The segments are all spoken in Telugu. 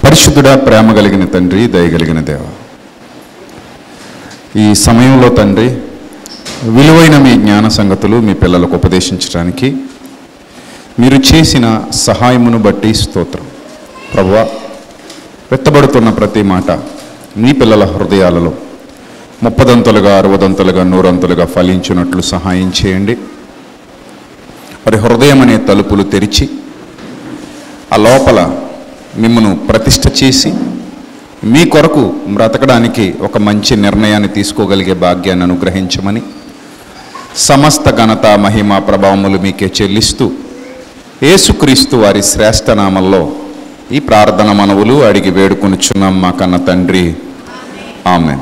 పరిశుద్ధుడా ప్రేమ కలిగిన తండ్రి దయగలిగిన దేవ ఈ సమయంలో తండ్రి విలువైన మీ జ్ఞాన సంగతులు మీ పిల్లలకు ఉపదేశించడానికి మీరు చేసిన సహాయమును బట్టి స్తోత్రం ప్రభువా వెత్తబడుతున్న ప్రతి మాట మీ పిల్లల హృదయాలలో ముప్పదంతులుగా అరవదంతులుగా నూరంతులుగా ఫలించినట్లు సహాయం చేయండి మరి హృదయం అనే తలుపులు తెరిచి ఆ లోపల మిమ్మను ప్రతిష్ఠ చేసి మీ కొరకు బ్రతకడానికి ఒక మంచి నిర్ణయాన్ని తీసుకోగలిగే భాగ్యాన్ని అనుగ్రహించమని సమస్త ఘనత మహిమ ప్రభావములు మీకే చెల్లిస్తూ యేసుక్రీస్తు వారి శ్రేష్ఠ నామంలో ఈ ప్రార్థన మనవులు అడిగి వేడుకొనుచున్నాం మా కన్న తండ్రి ఆమె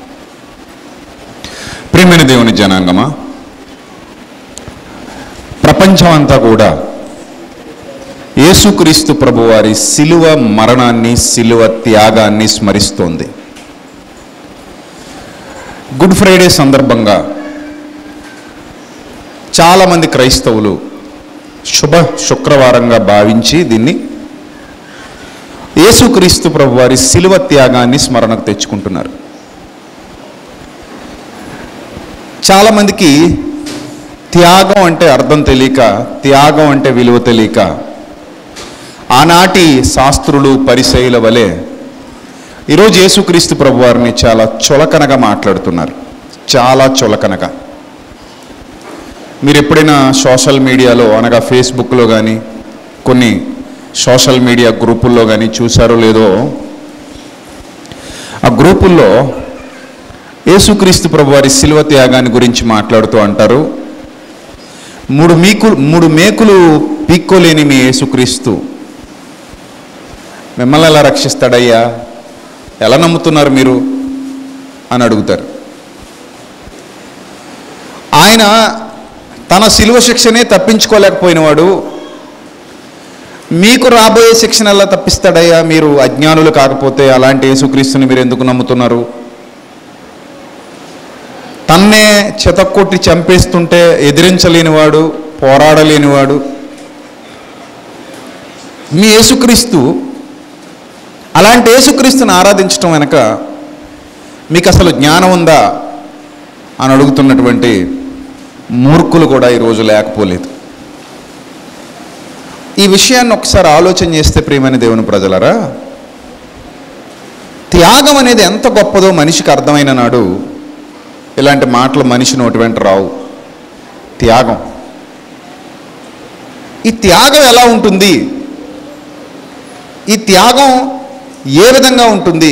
ప్రియమైన దేవుని జనాంగమా ప్రపంచం అంతా కూడా యేసుక్రీస్తు ప్రభువారి శిలువ మరణాన్ని శిలువ త్యాగాన్ని స్మరిస్తోంది గుడ్ ఫ్రైడే సందర్భంగా చాలామంది క్రైస్తవులు శుభ శుక్రవారంగా భావించి దీన్ని యేసుక్రీస్తు ప్రభువారి శిలువ త్యాగాన్ని స్మరణకు తెచ్చుకుంటున్నారు చాలామందికి త్యాగం అంటే అర్థం తెలియక త్యాగం అంటే విలువ తెలియక ఆనాటి శాస్త్రులు పరిశైల వలె ఈరోజు యేసుక్రీస్తు ప్రభువారిని చాలా చులకనగా మాట్లాడుతున్నారు చాలా చులకనగా మీరు ఎప్పుడైనా సోషల్ మీడియాలో అనగా ఫేస్బుక్లో కానీ కొన్ని సోషల్ మీడియా గ్రూపుల్లో కానీ చూసారో లేదో ఆ గ్రూపుల్లో యేసుక్రీస్తు ప్రభువారి శిలువ త్యాగాన్ని గురించి మాట్లాడుతూ అంటారు మూడు మీకులు మూడు మేకులు పీక్కోలేని మీ యేసుక్రీస్తు మిమ్మల్ని ఎలా రక్షిస్తాడయ్యా ఎలా నమ్ముతున్నారు మీరు అని అడుగుతారు ఆయన తన శిలువ శిక్షనే తప్పించుకోలేకపోయినవాడు మీకు రాబోయే శిక్షణ ఎలా తప్పిస్తాడయ్యా మీరు అజ్ఞానులు కాకపోతే అలాంటి యేసుక్రీస్తుని మీరు ఎందుకు నమ్ముతున్నారు తన్నే చెతక్కొట్టి చంపేస్తుంటే ఎదిరించలేనివాడు పోరాడలేనివాడు మీ యేసుక్రీస్తు అలాంటి యేసుక్రీస్తుని ఆరాధించడం వెనక మీకు అసలు జ్ఞానం ఉందా అని అడుగుతున్నటువంటి మూర్ఖులు కూడా ఈరోజు లేకపోలేదు ఈ విషయాన్ని ఒకసారి ఆలోచన చేస్తే ప్రియమైన దేవుని ప్రజలరా త్యాగం అనేది ఎంత గొప్పదో మనిషికి అర్థమైన నాడు ఇలాంటి మాటలు మనిషి నోటి వెంట రావు త్యాగం ఈ త్యాగం ఎలా ఉంటుంది ఈ త్యాగం ఏ విధంగా ఉంటుంది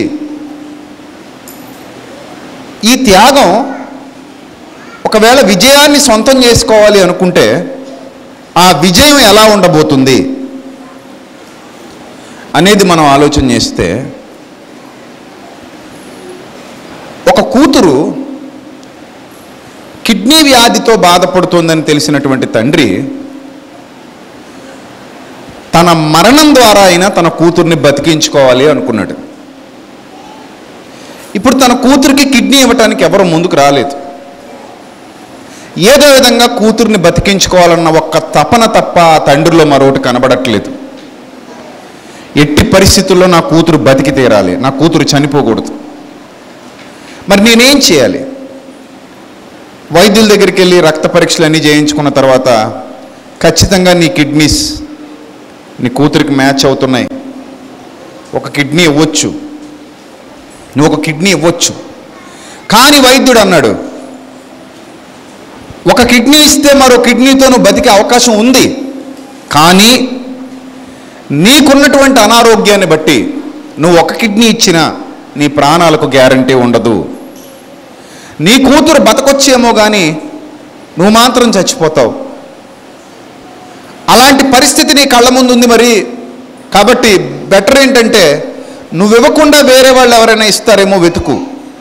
ఈ త్యాగం ఒకవేళ విజయాన్ని సొంతం చేసుకోవాలి అనుకుంటే ఆ విజయం ఎలా ఉండబోతుంది అనేది మనం ఆలోచన చేస్తే ఒక కూతురు కిడ్నీ వ్యాధితో బాధపడుతోందని తెలిసినటువంటి తండ్రి తన మరణం ద్వారా అయినా తన కూతుర్ని బతికించుకోవాలి అనుకున్నాడు ఇప్పుడు తన కూతురికి కిడ్నీ ఇవ్వటానికి ఎవరు ముందుకు రాలేదు ఏదో విధంగా కూతుర్ని బతికించుకోవాలన్న ఒక్క తపన తప్ప ఆ తండ్రిలో మరొకటి కనబడట్లేదు ఎట్టి పరిస్థితుల్లో నా కూతురు బతికి తీరాలి నా కూతురు చనిపోకూడదు మరి నేనేం చేయాలి వైద్యుల దగ్గరికి వెళ్ళి రక్త పరీక్షలు అన్నీ చేయించుకున్న తర్వాత ఖచ్చితంగా నీ కిడ్నీస్ నీ కూతురికి మ్యాచ్ అవుతున్నాయి ఒక కిడ్నీ ఇవ్వచ్చు నువ్వు ఒక కిడ్నీ ఇవ్వచ్చు కానీ వైద్యుడు అన్నాడు ఒక కిడ్నీ ఇస్తే మరో కిడ్నీతో నువ్వు బతికే అవకాశం ఉంది కానీ నీకున్నటువంటి అనారోగ్యాన్ని బట్టి నువ్వు ఒక కిడ్నీ ఇచ్చినా నీ ప్రాణాలకు గ్యారంటీ ఉండదు నీ కూతురు బతకొచ్చేమో కానీ నువ్వు మాత్రం చచ్చిపోతావు అలాంటి పరిస్థితి నీ కళ్ళ ముందు ఉంది మరి కాబట్టి బెటర్ ఏంటంటే నువ్వు ఇవ్వకుండా వేరే వాళ్ళు ఎవరైనా ఇస్తారేమో వెతుకు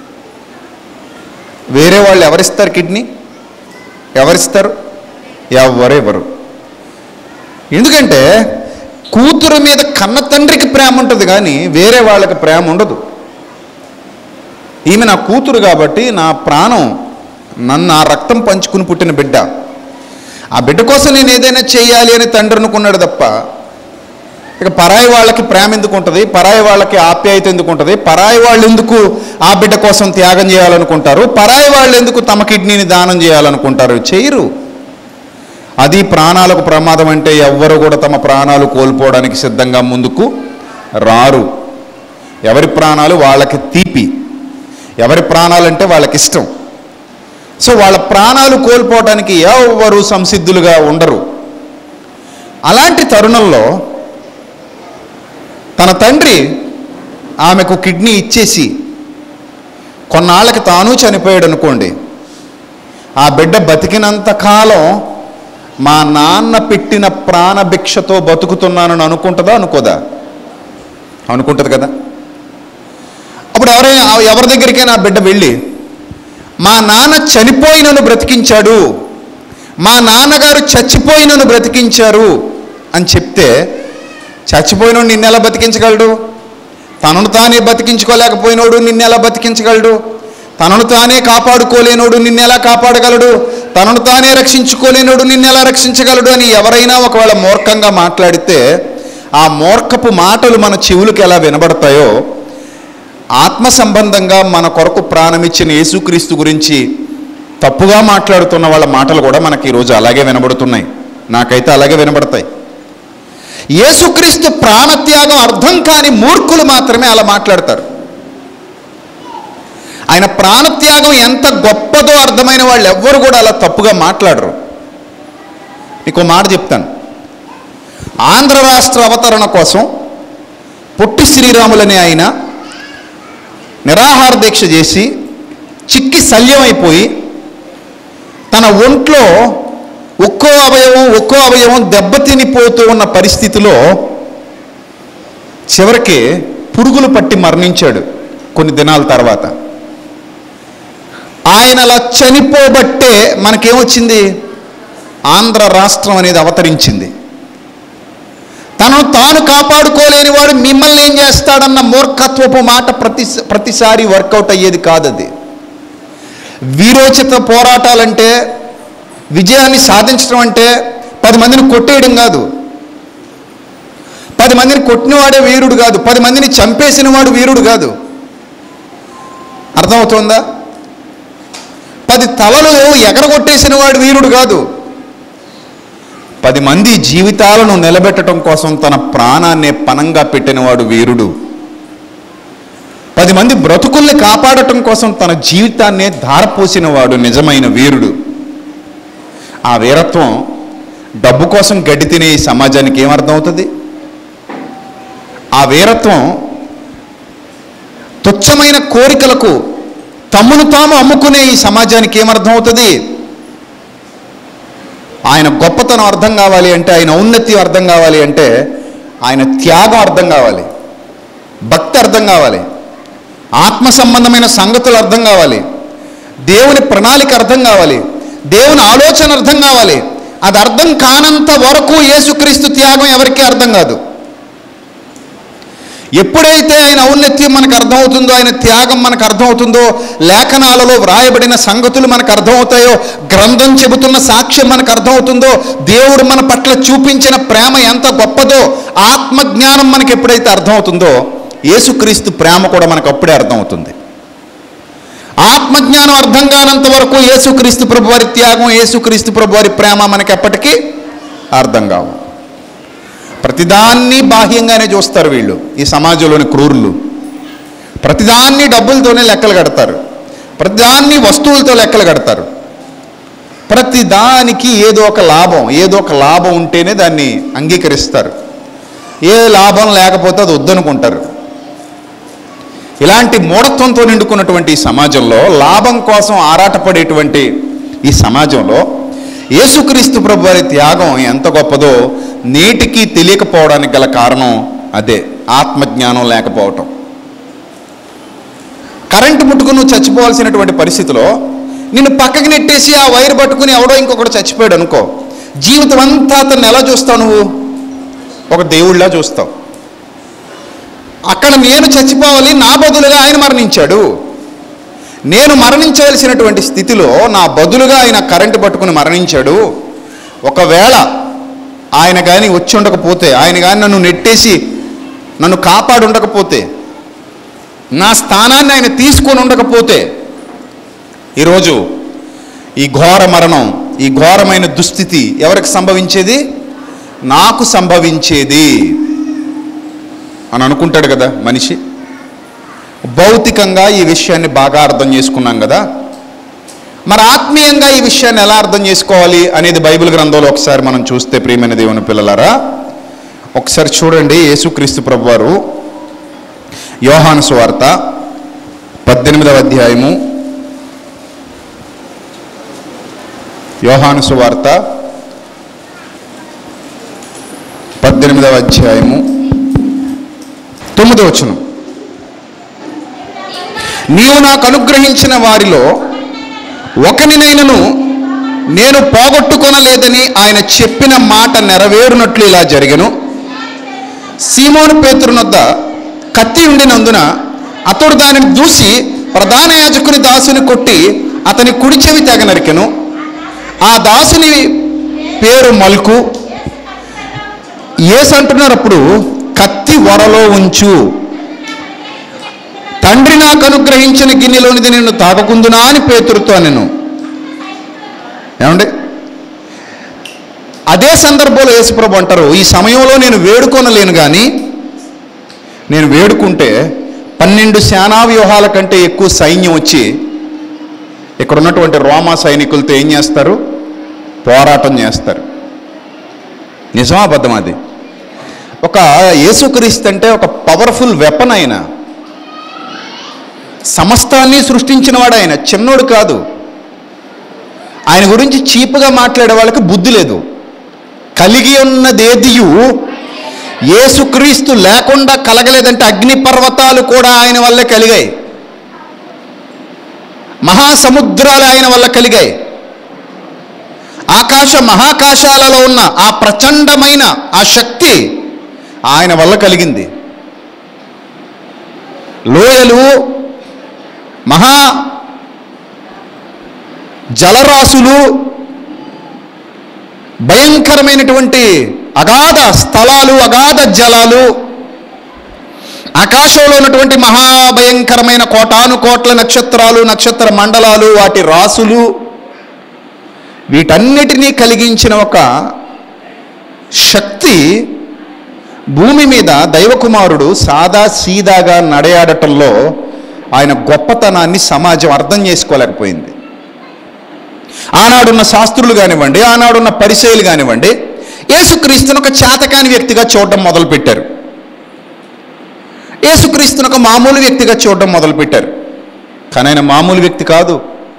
వేరే వాళ్ళు ఎవరిస్తారు కిడ్నీ ఎవరిస్తారు ఎవరెవరు ఎందుకంటే కూతురు మీద కన్న తండ్రికి ప్రేమ ఉంటుంది కానీ వేరే వాళ్ళకి ప్రేమ ఉండదు ఈమె నా కూతురు కాబట్టి నా ప్రాణం నన్ను నా రక్తం పంచుకుని పుట్టిన బిడ్డ ఆ బిడ్డ కోసం నేను ఏదైనా చేయాలి అని తండ్రి అనుకున్నాడు తప్ప ఇక పరాయి వాళ్ళకి ప్రేమ ఎందుకు ఉంటుంది పరాయి వాళ్ళకి ఆప్యాయత ఎందుకు ఉంటుంది పరాయి వాళ్ళు ఎందుకు ఆ బిడ్డ కోసం త్యాగం చేయాలనుకుంటారు పరాయి వాళ్ళు ఎందుకు తమ కిడ్నీని దానం చేయాలనుకుంటారు చేయరు అది ప్రాణాలకు ప్రమాదం అంటే ఎవ్వరు కూడా తమ ప్రాణాలు కోల్పోవడానికి సిద్ధంగా ముందుకు రారు ఎవరి ప్రాణాలు వాళ్ళకి తీపి ఎవరి ప్రాణాలంటే వాళ్ళకి ఇష్టం సో వాళ్ళ ప్రాణాలు కోల్పోవడానికి ఎవరు సంసిద్ధులుగా ఉండరు అలాంటి తరుణంలో తన తండ్రి ఆమెకు కిడ్నీ ఇచ్చేసి కొన్నాళ్ళకి తాను చనిపోయాడు అనుకోండి ఆ బిడ్డ బతికినంత కాలం మా నాన్న పెట్టిన ప్రాణభిక్షతో బతుకుతున్నానని అనుకుంటుందా అనుకోదా అనుకుంటుంది కదా అప్పుడు ఎవరైనా ఎవరి దగ్గరికైనా ఆ బిడ్డ వెళ్ళి మా నాన్న చనిపోయి నన్ను బ్రతికించాడు మా నాన్నగారు చచ్చిపోయి నన్ను బ్రతికించారు అని చెప్తే చచ్చిపోయినోడు నిన్ను ఎలా బతికించగలడు తనను తానే బతికించుకోలేకపోయినోడు నిన్ను ఎలా బతికించగలడు తనను తానే కాపాడుకోలేనోడు నిన్ను ఎలా కాపాడగలడు తనను తానే రక్షించుకోలేనోడు నిన్ను ఎలా రక్షించగలడు అని ఎవరైనా ఒకవేళ మూర్ఖంగా మాట్లాడితే ఆ మూర్ఖపు మాటలు మన చెవులకు ఎలా వినబడతాయో ఆత్మ సంబంధంగా మన కొరకు ప్రాణమిచ్చిన యేసుక్రీస్తు గురించి తప్పుగా మాట్లాడుతున్న వాళ్ళ మాటలు కూడా మనకి ఈరోజు అలాగే వినబడుతున్నాయి నాకైతే అలాగే వినబడతాయి యేసుక్రీస్తు ప్రాణత్యాగం అర్థం కాని మూర్ఖులు మాత్రమే అలా మాట్లాడతారు ఆయన ప్రాణత్యాగం ఎంత గొప్పదో అర్థమైన వాళ్ళు ఎవ్వరు కూడా అలా తప్పుగా మాట్లాడరు మీకు మాట చెప్తాను ఆంధ్ర రాష్ట్ర అవతరణ కోసం పొట్టి శ్రీరాములనే ఆయన నిరాహార దీక్ష చేసి చిక్కి శల్యమైపోయి తన ఒంట్లో ఒక్కో అవయవం ఒక్కో అవయవం దెబ్బతినిపోతూ ఉన్న పరిస్థితిలో చివరికి పురుగులు పట్టి మరణించాడు కొన్ని దినాల తర్వాత ఆయన అలా చనిపోబట్టే మనకేమొచ్చింది ఆంధ్ర రాష్ట్రం అనేది అవతరించింది తనను తాను కాపాడుకోలేని వాడు మిమ్మల్ని ఏం చేస్తాడన్న మూర్ఖత్వపు మాట ప్రతి ప్రతిసారి వర్కౌట్ అయ్యేది కాదది వీరోచిత పోరాటాలంటే విజయాన్ని సాధించడం అంటే పది మందిని కొట్టేయడం కాదు పది మందిని కొట్టినవాడే వీరుడు కాదు పది మందిని చంపేసిన వాడు వీరుడు కాదు అర్థమవుతోందా పది తలలు ఎగరగొట్టేసిన వాడు వీరుడు కాదు పది మంది జీవితాలను నిలబెట్టడం కోసం తన ప్రాణాన్నే పనంగా పెట్టినవాడు వీరుడు పది మంది బ్రతుకుల్ని కాపాడటం కోసం తన జీవితాన్నే ధారపోసిన వాడు నిజమైన వీరుడు ఆ వీరత్వం డబ్బు కోసం గడ్డి తినే ఈ సమాజానికి ఏమర్థమవుతుంది ఆ వీరత్వం తుచ్చమైన కోరికలకు తమ్మును తాము అమ్ముకునే ఈ సమాజానికి ఏమర్థమవుతుంది ఆయన గొప్పతనం అర్థం కావాలి అంటే ఆయన ఔన్నత్యం అర్థం కావాలి అంటే ఆయన త్యాగం అర్థం కావాలి భక్తి అర్థం కావాలి ఆత్మ సంబంధమైన సంగతులు అర్థం కావాలి దేవుని ప్రణాళిక అర్థం కావాలి దేవుని ఆలోచన అర్థం కావాలి అది అర్థం కానంత వరకు యేసుక్రీస్తు త్యాగం ఎవరికీ అర్థం కాదు ఎప్పుడైతే ఆయన ఔన్నత్యం మనకు అర్థమవుతుందో ఆయన త్యాగం మనకు అర్థమవుతుందో లేఖనాలలో వ్రాయబడిన సంగతులు మనకు అర్థమవుతాయో గ్రంథం చెబుతున్న సాక్ష్యం మనకు అర్థమవుతుందో దేవుడు మన పట్ల చూపించిన ప్రేమ ఎంత గొప్పదో ఆత్మజ్ఞానం మనకి ఎప్పుడైతే అర్థమవుతుందో యేసుక్రీస్తు ప్రేమ కూడా మనకు అప్పుడే అర్థమవుతుంది ఆత్మజ్ఞానం అర్థం కానంత వరకు యేసుక్రీస్తు ప్రభు వారి త్యాగం యేసుక్రీస్తు ప్రభు వారి ప్రేమ మనకి ఎప్పటికీ అర్థం కావు ప్రతిదాన్ని బాహ్యంగానే చూస్తారు వీళ్ళు ఈ సమాజంలోని క్రూరులు ప్రతిదాన్ని డబ్బులతోనే లెక్కలు కడతారు ప్రతిదాన్ని వస్తువులతో లెక్కలు కడతారు ప్రతిదానికి ఏదో ఒక లాభం ఏదో ఒక లాభం ఉంటేనే దాన్ని అంగీకరిస్తారు ఏ లాభం లేకపోతే అది వద్దనుకుంటారు ఇలాంటి మూఢత్వంతో నిండుకున్నటువంటి ఈ సమాజంలో లాభం కోసం ఆరాటపడేటువంటి ఈ సమాజంలో యేసుక్రీస్తు ప్రభు వారి త్యాగం ఎంత గొప్పదో నేటికి తెలియకపోవడానికి గల కారణం అదే ఆత్మజ్ఞానం లేకపోవటం కరెంటు ముట్టుకుని నువ్వు చచ్చిపోవాల్సినటువంటి పరిస్థితిలో నిన్ను పక్కకి నెట్టేసి ఆ వైర్ పట్టుకుని ఎవడో ఇంకొకటి చచ్చిపోయాడు అనుకో జీవితం అంతా అతన్ని ఎలా చూస్తావు నువ్వు ఒక దేవుళ్ళ చూస్తావు అక్కడ నేను చచ్చిపోవాలి నా బదులుగా ఆయన మరణించాడు నేను మరణించవలసినటువంటి స్థితిలో నా బదులుగా ఆయన కరెంటు పట్టుకుని మరణించాడు ఒకవేళ ఆయన కానీ వచ్చి ఉండకపోతే ఆయన కానీ నన్ను నెట్టేసి నన్ను కాపాడి ఉండకపోతే నా స్థానాన్ని ఆయన తీసుకొని ఉండకపోతే ఈరోజు ఈ ఘోర మరణం ఈ ఘోరమైన దుస్థితి ఎవరికి సంభవించేది నాకు సంభవించేది అని అనుకుంటాడు కదా మనిషి భౌతికంగా ఈ విషయాన్ని బాగా అర్థం చేసుకున్నాం కదా మరి ఆత్మీయంగా ఈ విషయాన్ని ఎలా అర్థం చేసుకోవాలి అనేది బైబిల్ గ్రంథంలో ఒకసారి మనం చూస్తే ప్రియమైన దేవుని పిల్లలారా ఒకసారి చూడండి యేసుక్రీస్తు ప్రభు వారు యోహాను సువార్త పద్దెనిమిదవ అధ్యాయము యోహాను సువార్త పద్దెనిమిదవ అధ్యాయము తొమ్మిదవ వచనం నీవు నాకు అనుగ్రహించిన వారిలో ఒకనినైనను నేను పోగొట్టుకొనలేదని ఆయన చెప్పిన మాట నెరవేరునట్లు ఇలా జరిగను సీమోను పేతురునొద్ద కత్తి ఉండినందున అతడు దానిని దూసి ప్రధాన యాజకుని దాసుని కొట్టి అతని కుడి చెవి తెగ నరికెను ఆ దాసుని పేరు మల్కు ఏసు అంటున్నారు అప్పుడు కత్తి వరలో ఉంచు తండ్రి నాకు అనుగ్రహించిన గిన్నెలోనిది నిన్ను తాగకుందునా అని పేతురుతో నేను ఏమండి అదే సందర్భంలో యేసుప్రభు అంటారు ఈ సమయంలో నేను వేడుకొనలేను కానీ నేను వేడుకుంటే పన్నెండు సేనా వ్యూహాల కంటే ఎక్కువ సైన్యం వచ్చి ఇక్కడ ఉన్నటువంటి రోమా సైనికులతో ఏం చేస్తారు పోరాటం చేస్తారు నిజమా అబద్ధం అది ఒక యేసుక్రీస్తు అంటే ఒక పవర్ఫుల్ వెపన్ ఆయన సమస్తాన్ని సృష్టించినవాడు ఆయన చిన్నోడు కాదు ఆయన గురించి చీప్గా మాట్లాడే వాళ్ళకి బుద్ధి లేదు కలిగి ఉన్నదేదియు యేసుక్రీస్తు లేకుండా కలగలేదంటే అగ్ని పర్వతాలు కూడా ఆయన వల్ల కలిగాయి మహాసముద్రాలు ఆయన వల్ల కలిగాయి ఆకాశ మహాకాశాలలో ఉన్న ఆ ప్రచండమైన ఆ శక్తి ఆయన వల్ల కలిగింది లోయలు మహా జలరాశులు భయంకరమైనటువంటి అగాధ స్థలాలు అగాధ జలాలు ఆకాశంలో ఉన్నటువంటి మహాభయంకరమైన కోటాను కోట్ల నక్షత్రాలు నక్షత్ర మండలాలు వాటి రాసులు వీటన్నిటినీ కలిగించిన ఒక శక్తి భూమి మీద దైవకుమారుడు సాదా సీదాగా నడయాడటంలో ఆయన గొప్పతనాన్ని సమాజం అర్థం చేసుకోలేకపోయింది ఆనాడున్న శాస్త్రులు కానివ్వండి ఆనాడున్న పరిచయలు కానివ్వండి యేసుక్రీస్తును ఒక చేతకాని వ్యక్తిగా చూడడం మొదలుపెట్టారు యేసుక్రీస్తును ఒక మామూలు వ్యక్తిగా చూడడం మొదలుపెట్టారు కానీ ఆయన మామూలు వ్యక్తి కాదు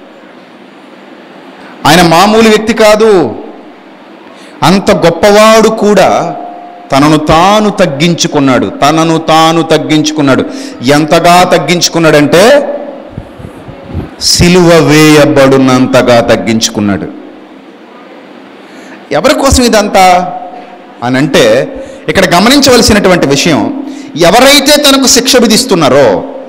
ఆయన మామూలు వ్యక్తి కాదు అంత గొప్పవాడు కూడా తనను తాను తగ్గించుకున్నాడు తనను తాను తగ్గించుకున్నాడు ఎంతగా తగ్గించుకున్నాడంటే సిలువ వేయబడునంతగా తగ్గించుకున్నాడు ఎవరి కోసం ఇదంతా అని అంటే ఇక్కడ గమనించవలసినటువంటి విషయం ఎవరైతే తనకు శిక్ష విధిస్తున్నారో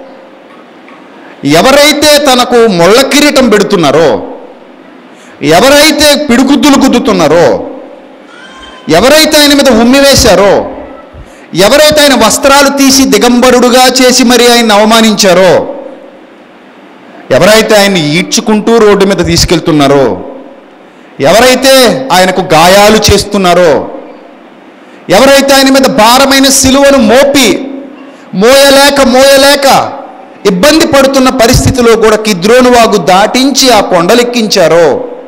ఎవరైతే తనకు ముళ్ళ కిరీటం పెడుతున్నారో ఎవరైతే పిడుగుద్దులు గుద్దుతున్నారో ఎవరైతే ఆయన మీద ఉమ్మి వేశారో ఎవరైతే ఆయన వస్త్రాలు తీసి దిగంబరుడుగా చేసి మరి ఆయన అవమానించారో ఎవరైతే ఆయన్ని ఈడ్చుకుంటూ రోడ్డు మీద తీసుకెళ్తున్నారో ఎవరైతే ఆయనకు గాయాలు చేస్తున్నారో ఎవరైతే ఆయన మీద భారమైన సిలువను మోపి మోయలేక మోయలేక ఇబ్బంది పడుతున్న పరిస్థితిలో కూడా కిద్రోను వాగు దాటించి ఆ కొండలెక్కించారో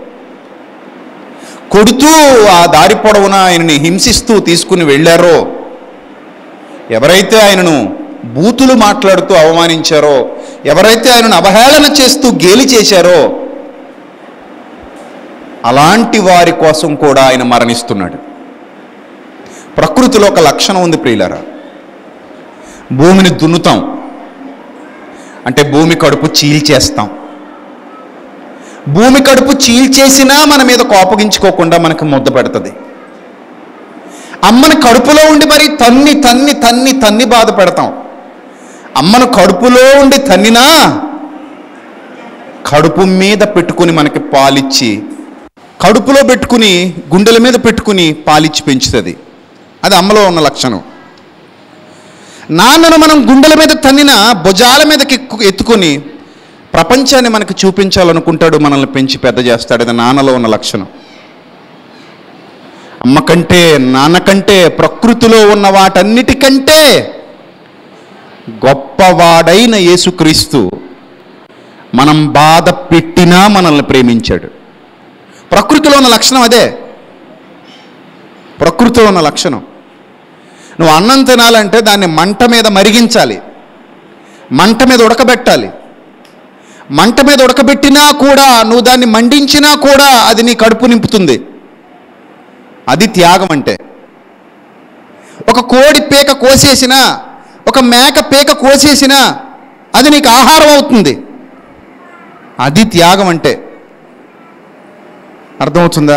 కొడుతూ ఆ దారి పొడవున ఆయనని హింసిస్తూ తీసుకుని వెళ్ళారో ఎవరైతే ఆయనను బూతులు మాట్లాడుతూ అవమానించారో ఎవరైతే ఆయనను అవహేళన చేస్తూ గేలి చేశారో అలాంటి వారి కోసం కూడా ఆయన మరణిస్తున్నాడు ప్రకృతిలో ఒక లక్షణం ఉంది ప్రియులరా భూమిని దున్నుతాం అంటే భూమి కడుపు చీల్చేస్తాం భూమి కడుపు చీల్చేసినా మన మీద కోపగించుకోకుండా మనకు ముద్ద పెడుతుంది అమ్మని కడుపులో ఉండి మరి తన్ని తన్ని తన్ని తన్ని బాధ పెడతాం అమ్మను కడుపులో ఉండి తన్నినా కడుపు మీద పెట్టుకుని మనకి పాలిచ్చి కడుపులో పెట్టుకుని గుండెల మీద పెట్టుకుని పాలిచ్చి పెంచుతుంది అది అమ్మలో ఉన్న లక్షణం నాన్నను మనం గుండెల మీద తన్నిన భుజాల మీదకి ఎక్కు ఎత్తుకొని ప్రపంచాన్ని మనకు చూపించాలనుకుంటాడు మనల్ని పెంచి పెద్ద చేస్తాడు అది నాన్నలో ఉన్న లక్షణం అమ్మ కంటే నాన్న కంటే ప్రకృతిలో ఉన్న వాటన్నిటికంటే గొప్పవాడైన యేసుక్రీస్తు మనం బాధ పెట్టినా మనల్ని ప్రేమించాడు ప్రకృతిలో ఉన్న లక్షణం అదే ప్రకృతిలో ఉన్న లక్షణం నువ్వు అన్నం తినాలంటే దాన్ని మంట మీద మరిగించాలి మంట మీద ఉడకబెట్టాలి మంట మీద ఉడకబెట్టినా కూడా నువ్వు దాన్ని మండించినా కూడా అది నీ కడుపు నింపుతుంది అది త్యాగం అంటే ఒక కోడి పేక కోసేసినా ఒక మేక పేక కోసేసినా అది నీకు ఆహారం అవుతుంది అది త్యాగం అంటే అర్థమవుతుందా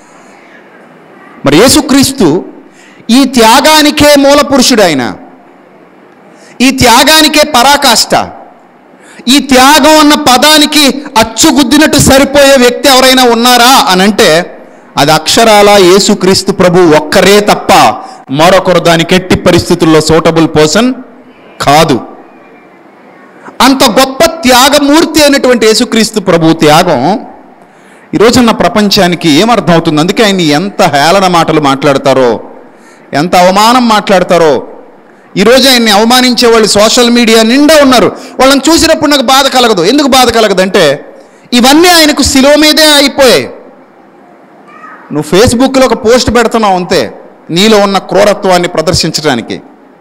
మరి యేసుక్రీస్తు ఈ త్యాగానికే మూల పురుషుడు ఆయన ఈ త్యాగానికే పరాకాష్ట ఈ త్యాగం అన్న పదానికి అచ్చుగుద్దినట్టు సరిపోయే వ్యక్తి ఎవరైనా ఉన్నారా అని అంటే అది అక్షరాల యేసుక్రీస్తు ప్రభు ఒక్కరే తప్ప మరొకరు దానికి ఎట్టి పరిస్థితుల్లో సూటబుల్ పర్సన్ కాదు అంత గొప్ప త్యాగమూర్తి అయినటువంటి యేసుక్రీస్తు ప్రభు త్యాగం ఈరోజున్న ప్రపంచానికి ఏమర్థమవుతుంది అందుకే ఆయన ఎంత హేళన మాటలు మాట్లాడతారో ఎంత అవమానం మాట్లాడతారో ఈరోజు ఆయన్ని అవమానించే వాళ్ళు సోషల్ మీడియా నిండా ఉన్నారు వాళ్ళని చూసినప్పుడు నాకు బాధ కలగదు ఎందుకు బాధ కలగదంటే ఇవన్నీ ఆయనకు శిలువ మీదే అయిపోయాయి నువ్వు ఫేస్బుక్లో ఒక పోస్ట్ పెడుతున్నావు అంతే నీలో ఉన్న క్రూరత్వాన్ని ప్రదర్శించడానికి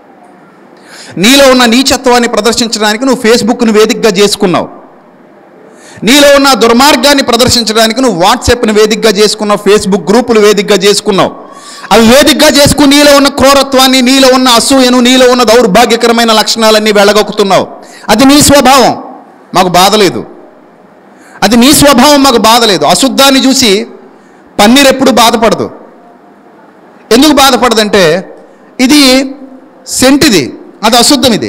నీలో ఉన్న నీచత్వాన్ని ప్రదర్శించడానికి నువ్వు ఫేస్బుక్ను వేదికగా చేసుకున్నావు నీలో ఉన్న దుర్మార్గాన్ని ప్రదర్శించడానికి నువ్వు వాట్సాప్ని వేదికగా చేసుకున్నావు ఫేస్బుక్ గ్రూపులు వేదికగా చేసుకున్నావు అవి వేదికగా చేసుకుని నీలో ఉన్న క్రూరత్వాన్ని నీలో ఉన్న అసూయను నీలో ఉన్న దౌర్భాగ్యకరమైన లక్షణాలన్నీ వెళ్ళగొక్కుతున్నావు అది నీ స్వభావం మాకు బాధ లేదు అది నీ స్వభావం మాకు బాధ లేదు అశుద్ధాన్ని చూసి పన్నీర్ ఎప్పుడు బాధపడదు ఎందుకు బాధపడదంటే ఇది సెంటిది అది అశుద్ధం ఇది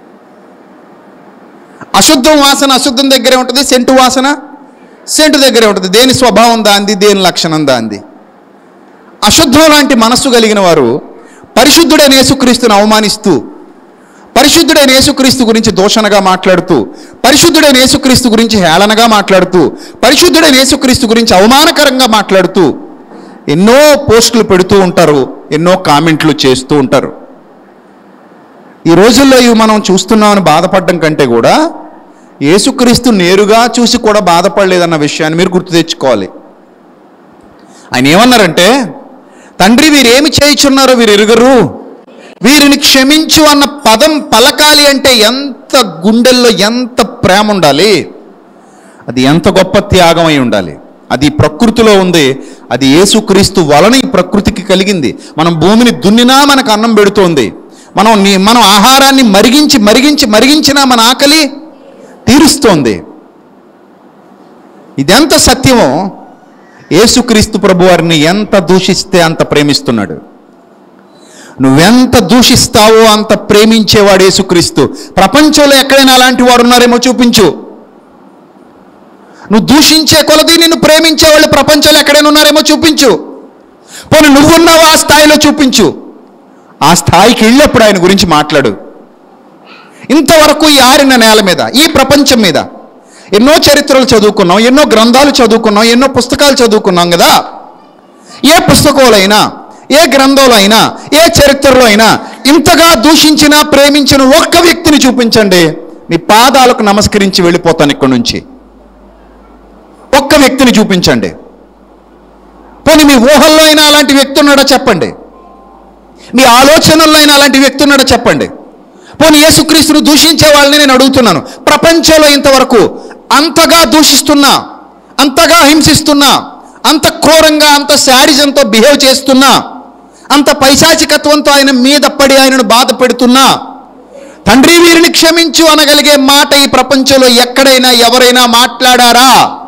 అశుద్ధం వాసన అశుద్ధం దగ్గరే ఉంటుంది సెంటు వాసన సెంటు దగ్గరే ఉంటుంది దేని స్వభావం దాంది దేని లక్షణం దాంది అశుద్ధం లాంటి మనస్సు కలిగిన వారు పరిశుద్ధుడైన యేసుక్రీస్తుని అవమానిస్తూ పరిశుద్ధుడైన యేసుక్రీస్తు గురించి దూషణగా మాట్లాడుతూ పరిశుద్ధుడైన యేసుక్రీస్తు గురించి హేళనగా మాట్లాడుతూ పరిశుద్ధుడైన యేసుక్రీస్తు గురించి అవమానకరంగా మాట్లాడుతూ ఎన్నో పోస్టులు పెడుతూ ఉంటారు ఎన్నో కామెంట్లు చేస్తూ ఉంటారు ఈ రోజుల్లో ఇవి మనం చూస్తున్నామని బాధపడడం కంటే కూడా యేసుక్రీస్తు నేరుగా చూసి కూడా బాధపడలేదన్న విషయాన్ని మీరు గుర్తు తెచ్చుకోవాలి ఆయన ఏమన్నారంటే తండ్రి వీరేమి చేయుచున్నారో వీరు ఎరుగరు వీరిని క్షమించు అన్న పదం పలకాలి అంటే ఎంత గుండెల్లో ఎంత ప్రేమ ఉండాలి అది ఎంత గొప్ప త్యాగం అయి ఉండాలి అది ప్రకృతిలో ఉంది అది యేసుక్రీస్తు వలన ఈ ప్రకృతికి కలిగింది మనం భూమిని దున్నినా మనకు అన్నం పెడుతోంది మనం నీ- మనం ఆహారాన్ని మరిగించి మరిగించి మరిగించినా మన ఆకలి తీరుస్తోంది ఇదెంత సత్యమో యేసుక్రీస్తు ప్రభు వారిని ఎంత దూషిస్తే అంత ప్రేమిస్తున్నాడు నువ్వెంత దూషిస్తావో అంత ప్రేమించేవాడు యేసుక్రీస్తు ప్రపంచంలో ఎక్కడైనా అలాంటి వాడు ఉన్నారేమో చూపించు నువ్వు దూషించే కొలది నిన్ను ప్రేమించే వాళ్ళు ప్రపంచంలో ఎక్కడైనా ఉన్నారేమో చూపించు పోనీ నువ్వున్నావు ఆ స్థాయిలో చూపించు ఆ స్థాయికి వెళ్ళినప్పుడు ఆయన గురించి మాట్లాడు ఇంతవరకు ఈ ఆరిన నేల మీద ఈ ప్రపంచం మీద ఎన్నో చరిత్రలు చదువుకున్నాం ఎన్నో గ్రంథాలు చదువుకున్నాం ఎన్నో పుస్తకాలు చదువుకున్నాం కదా ఏ పుస్తకంలో ఏ గ్రంథంలో అయినా ఏ చరిత్రలో అయినా ఇంతగా దూషించిన ప్రేమించిన ఒక్క వ్యక్తిని చూపించండి మీ పాదాలకు నమస్కరించి వెళ్ళిపోతాను ఇక్కడి నుంచి ఒక్క వ్యక్తిని చూపించండి పోనీ మీ ఊహల్లో అయినా అలాంటి వ్యక్తి ఉన్నాడో చెప్పండి మీ ఆలోచనల్లో అయినా అలాంటి వ్యక్తి ఉన్నాడో చెప్పండి పోనీ యేసుక్రీస్తును దూషించే వాళ్ళని నేను అడుగుతున్నాను ప్రపంచంలో ఇంతవరకు అంతగా దూషిస్తున్నా అంతగా హింసిస్తున్నా అంత క్రూరంగా అంత శాడిజంతో బిహేవ్ చేస్తున్నా అంత పైశాచికత్వంతో ఆయన మీద పడి ఆయనను బాధ పెడుతున్నా తండ్రి వీరిని క్షమించు అనగలిగే మాట ఈ ప్రపంచంలో ఎక్కడైనా ఎవరైనా మాట్లాడారా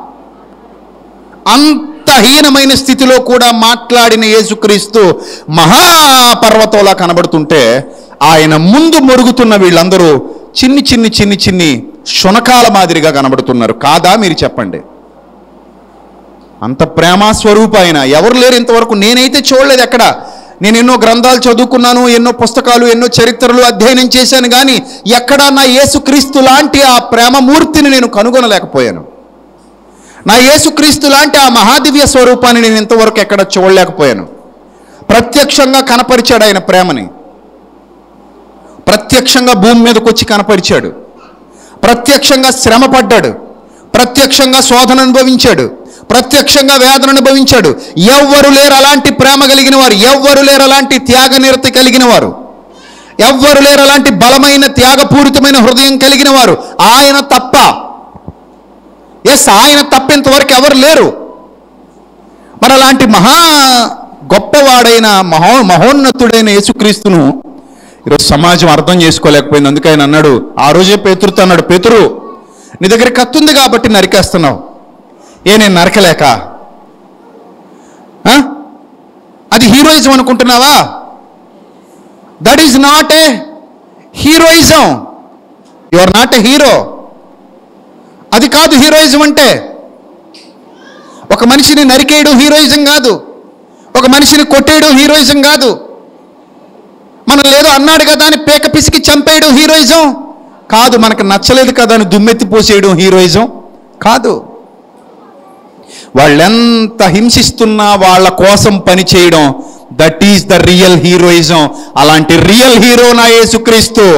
అంత హీనమైన స్థితిలో కూడా మాట్లాడిన యేసుక్రీస్తు మహాపర్వతంలా కనబడుతుంటే ఆయన ముందు మొరుగుతున్న వీళ్ళందరూ చిన్ని చిన్ని చిన్ని చిన్ని శునకాల మాదిరిగా కనబడుతున్నారు కాదా మీరు చెప్పండి అంత ప్రేమ స్వరూప ఆయన ఎవరు లేరు ఇంతవరకు నేనైతే చూడలేదు ఎక్కడ నేను ఎన్నో గ్రంథాలు చదువుకున్నాను ఎన్నో పుస్తకాలు ఎన్నో చరిత్రలు అధ్యయనం చేశాను కానీ ఎక్కడా నా యేసుక్రీస్తు లాంటి ఆ ప్రేమమూర్తిని నేను కనుగొనలేకపోయాను నా యేసుక్రీస్తు లాంటి ఆ మహాదివ్య స్వరూపాన్ని నేను ఇంతవరకు ఎక్కడ చూడలేకపోయాను ప్రత్యక్షంగా కనపరిచాడు ఆయన ప్రేమని ప్రత్యక్షంగా భూమి మీదకి వచ్చి కనపరిచాడు ప్రత్యక్షంగా శ్రమ పడ్డాడు ప్రత్యక్షంగా శోధన అనుభవించాడు ప్రత్యక్షంగా వేదన అనుభవించాడు ఎవ్వరు లేరు అలాంటి ప్రేమ కలిగిన వారు ఎవ్వరు లేరు అలాంటి త్యాగనిరత కలిగిన వారు ఎవ్వరు లేరు అలాంటి బలమైన త్యాగపూరితమైన హృదయం కలిగిన వారు ఆయన తప్ప ఎస్ ఆయన తప్ప ఇంతవరకు ఎవరు లేరు మరి అలాంటి మహా గొప్పవాడైన మహో మహోన్నతుడైన యేసుక్రీస్తును ఈరోజు సమాజం అర్థం చేసుకోలేకపోయింది అందుకే ఆయన అన్నాడు ఆ రోజే పేతురుతో అన్నాడు పేతురు నీ దగ్గర కత్తి ఉంది కాబట్టి నరికేస్తున్నావు ఏ నేను నరకలేక ఆ? అది హీరోయిజం అనుకుంటున్నావా that is not a heroism you are not a hero అది కాదు హీరోయిజం అంటే ఒక మనిషిని నరికేయడం హీరోయిజం కాదు ఒక మనిషిని కొట్టేయడం హీరోయిజం కాదు మనం లేదో అన్నాడు కదా అని పేక పిసికి చంపేయడం హీరోయిజం కాదు మనకు నచ్చలేదు కదా అని దుమ్మెత్తి పోసేయడం హీరోయిజం కాదు వాళ్ళెంత హింసిస్తున్నా వాళ్ళ కోసం పని చేయడం that is the real heroism అలాంటి రియల్ హీరో నా యేసుక్రీస్తు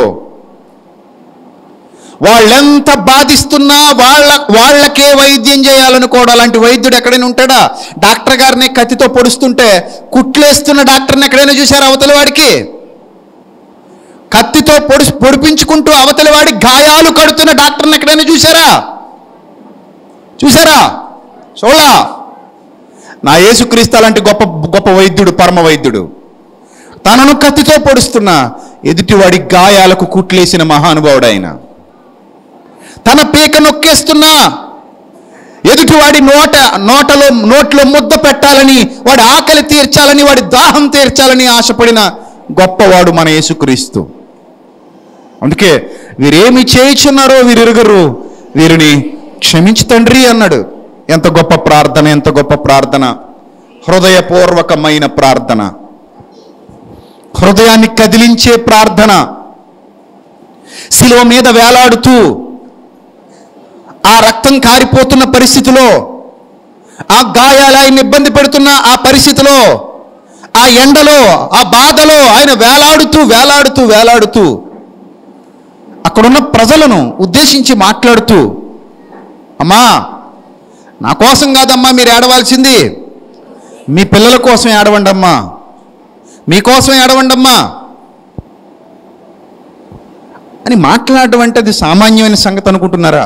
వాళ్ళెంత బాధిస్తున్నా వాళ్ళ వాళ్ళకే వైద్యం చేయాలనుకోవడం అలాంటి వైద్యుడు ఎక్కడైనా ఉంటాడా డాక్టర్ గారిని కత్తితో పొడుస్తుంటే కుట్లేస్తున్న డాక్టర్ని ఎక్కడైనా చూసారా అవతలి వాడికి కత్తితో పొడి పొడిపించుకుంటూ అవతలి వాడి గాయాలు కడుతున్న డాక్టర్ని ఎక్కడైనా చూసారా చూసారా చూడలా నా యేసుక్రీస్తు అలాంటి గొప్ప గొప్ప వైద్యుడు పరమ వైద్యుడు తనను కత్తితో పొడుస్తున్న ఎదుటివాడి గాయాలకు కుట్లేసిన మహానుభావుడు ఆయన తన పీక నొక్కేస్తున్నా ఎదుటివాడి నోట నోటలో నోట్లో ముద్ద పెట్టాలని వాడి ఆకలి తీర్చాలని వాడి దాహం తీర్చాలని ఆశపడిన గొప్పవాడు మన యేసుక్రీస్తు అందుకే వీరేమి చేయుచున్నారో వీరిరుగరు వీరిని క్షమించు తండ్రి అన్నాడు ఎంత గొప్ప ప్రార్థన ఎంత గొప్ప ప్రార్థన హృదయపూర్వకమైన ప్రార్థన హృదయాన్ని కదిలించే ప్రార్థన శిలువ మీద వేలాడుతూ ఆ రక్తం కారిపోతున్న పరిస్థితిలో ఆ గాయాలు ఆయన ఇబ్బంది పెడుతున్న ఆ పరిస్థితిలో ఆ ఎండలో ఆ బాధలో ఆయన వేలాడుతూ వేలాడుతూ వేలాడుతూ అక్కడున్న ప్రజలను ఉద్దేశించి మాట్లాడుతూ అమ్మా నా కోసం కాదమ్మా మీరు ఏడవాల్సింది మీ పిల్లల కోసం ఏడవండి అమ్మా మీకోసం ఏడవండి అమ్మా అని మాట్లాడడం అంటే అది సామాన్యమైన సంగతి అనుకుంటున్నారా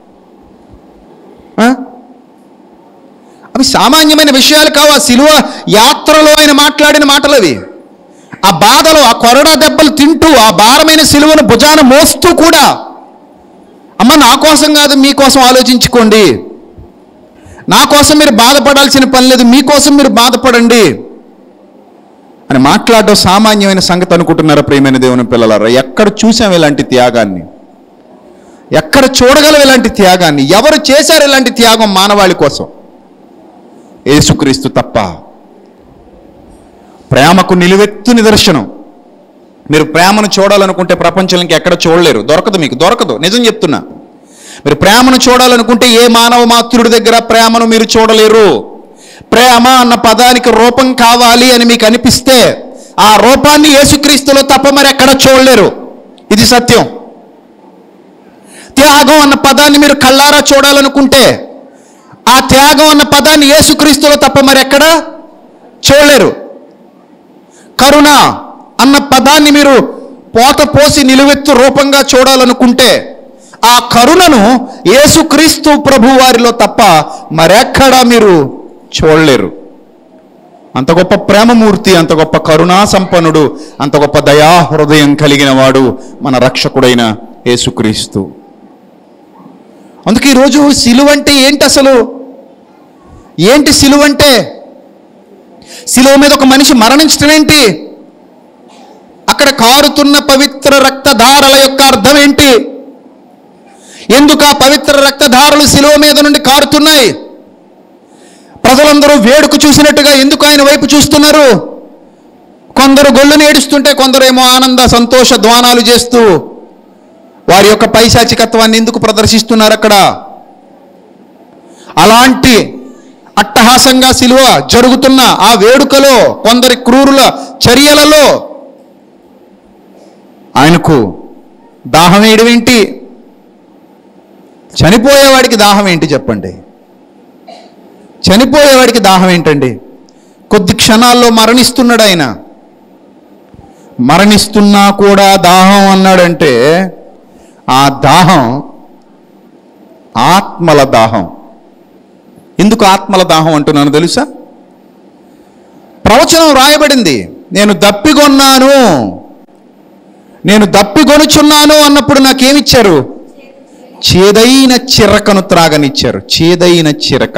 ఆ? అవి సామాన్యమైన విషయాలు కావు ఆ సిలువ యాత్రలో ఆయన మాట్లాడిన మాటలు అవి ఆ బాధలో ఆ కొరడా దెబ్బలు తింటూ ఆ భారమైన సిలువను భుజాన మోస్తూ కూడా అమ్మ నా కోసం కాదు మీకోసం ఆలోచించుకోండి నా కోసం మీరు బాధపడాల్సిన పని లేదు మీకోసం మీరు బాధపడండి అని మాట్లాడడం సామాన్యమైన సంగతి అనుకుంటున్నారా ప్రియమైన దేవుని పిల్లలారా ఎక్కడ చూసాం ఇలాంటి త్యాగాన్ని ఎక్కడ చూడగలం ఇలాంటి త్యాగాన్ని ఎవరు చేశారు ఇలాంటి త్యాగం మానవాళి కోసం యేసుక్రీస్తు తప్ప ప్రేమకు నిలువెత్తు నిదర్శనం మీరు ప్రేమను చూడాలనుకుంటే ప్రపంచంలో ఇంకెక్కడ చూడలేరు దొరకదు మీకు దొరకదు నిజం చెప్తున్నా మీరు ప్రేమను చూడాలనుకుంటే ఏ మానవ మాతృడి దగ్గర ప్రేమను మీరు చూడలేరు ప్రేమ అన్న పదానికి రూపం కావాలి అని మీకు అనిపిస్తే ఆ రూపాన్ని యేసుక్రీస్తులో తప్ప మరి ఎక్కడ చూడలేరు ఇది సత్యం త్యాగం అన్న పదాన్ని మీరు కళ్ళారా చూడాలనుకుంటే ఆ త్యాగం అన్న పదాన్ని యేసుక్రీస్తులో తప్ప మరి ఎక్కడ చూడలేరు కరుణ అన్న పదాన్ని మీరు పోత పోసి నిలువెత్తు రూపంగా చూడాలనుకుంటే ఆ కరుణను యేసుక్రీస్తు ప్రభు వారిలో తప్ప మరెక్కడా మీరు చూడలేరు అంత గొప్ప ప్రేమమూర్తి అంత గొప్ప కరుణా సంపన్నుడు అంత గొప్ప దయా హృదయం కలిగిన వాడు మన రక్షకుడైన యేసుక్రీస్తు అందుకే ఈరోజు సిలువ అంటే ఏంటి అసలు ఏంటి సిలువ అంటే సిలువ మీద ఒక మనిషి మరణించడం ఏంటి అక్కడ కారుతున్న పవిత్ర రక్తధారల యొక్క అర్థం ఏంటి ఎందుకు ఆ పవిత్ర రక్తధారలు సిలువ మీద నుండి కారుతున్నాయి ప్రజలందరూ వేడుక చూసినట్టుగా ఎందుకు ఆయన వైపు చూస్తున్నారు కొందరు గొల్లుని ఏడుస్తుంటే కొందరేమో ఆనంద సంతోష ధ్వానాలు చేస్తూ వారి యొక్క పైశాచికత్వాన్ని ఎందుకు ప్రదర్శిస్తున్నారు అక్కడ అలాంటి అట్టహాసంగా సిలువ జరుగుతున్న ఆ వేడుకలో కొందరి క్రూరుల చర్యలలో ఆయనకు దాహం వేయడం ఏంటి చనిపోయేవాడికి దాహం ఏంటి చెప్పండి చనిపోయేవాడికి దాహం ఏంటండి కొద్ది క్షణాల్లో మరణిస్తున్నాడు ఆయన మరణిస్తున్నా కూడా దాహం అన్నాడంటే ఆ దాహం ఆత్మల దాహం ఎందుకు ఆత్మల దాహం అంటున్నాను తెలుసా ప్రవచనం రాయబడింది నేను దప్పిగొన్నాను నేను దప్పిగొనుచున్నాను అన్నప్పుడు నాకేమిచ్చారు చేదైన చిరకను త్రాగనిచ్చారు చేదైన చిరక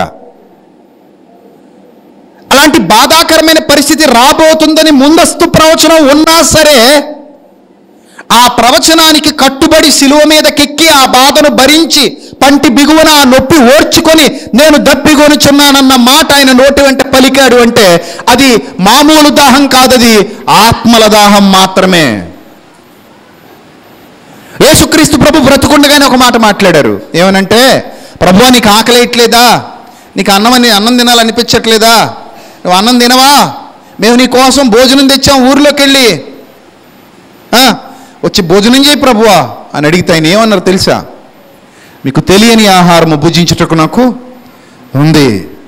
అలాంటి బాధాకరమైన పరిస్థితి రాబోతుందని ముందస్తు ప్రవచనం ఉన్నా సరే ఆ ప్రవచనానికి కట్టుబడి శిలువ మీదకెక్కి ఆ బాధను భరించి పంటి బిగువన ఆ నొప్పి ఓర్చుకొని నేను దప్పిగొనుచున్నానన్న మాట ఆయన నోటి వెంట పలికాడు అంటే అది మామూలు దాహం కాదది ఆత్మల దాహం మాత్రమే యేసుక్రీస్తు ప్రభు బ్రతుకుండగానే ఒక మాట మాట్లాడారు ఏమనంటే ప్రభు నీకు ఆకలేయట్లేదా నీకు అన్నం అని అన్నం తినాలనిపించట్లేదా నువ్వు అన్నం తినవా మేము నీ కోసం భోజనం తెచ్చాం ఊర్లోకి వెళ్ళి ఆ, వచ్చి భోజనం చేయి ప్రభువా అని అడిగితే ఆయన ఏమన్నారు తెలుసా మీకు తెలియని ఆహారము భుజించుటకు నాకు ఉంది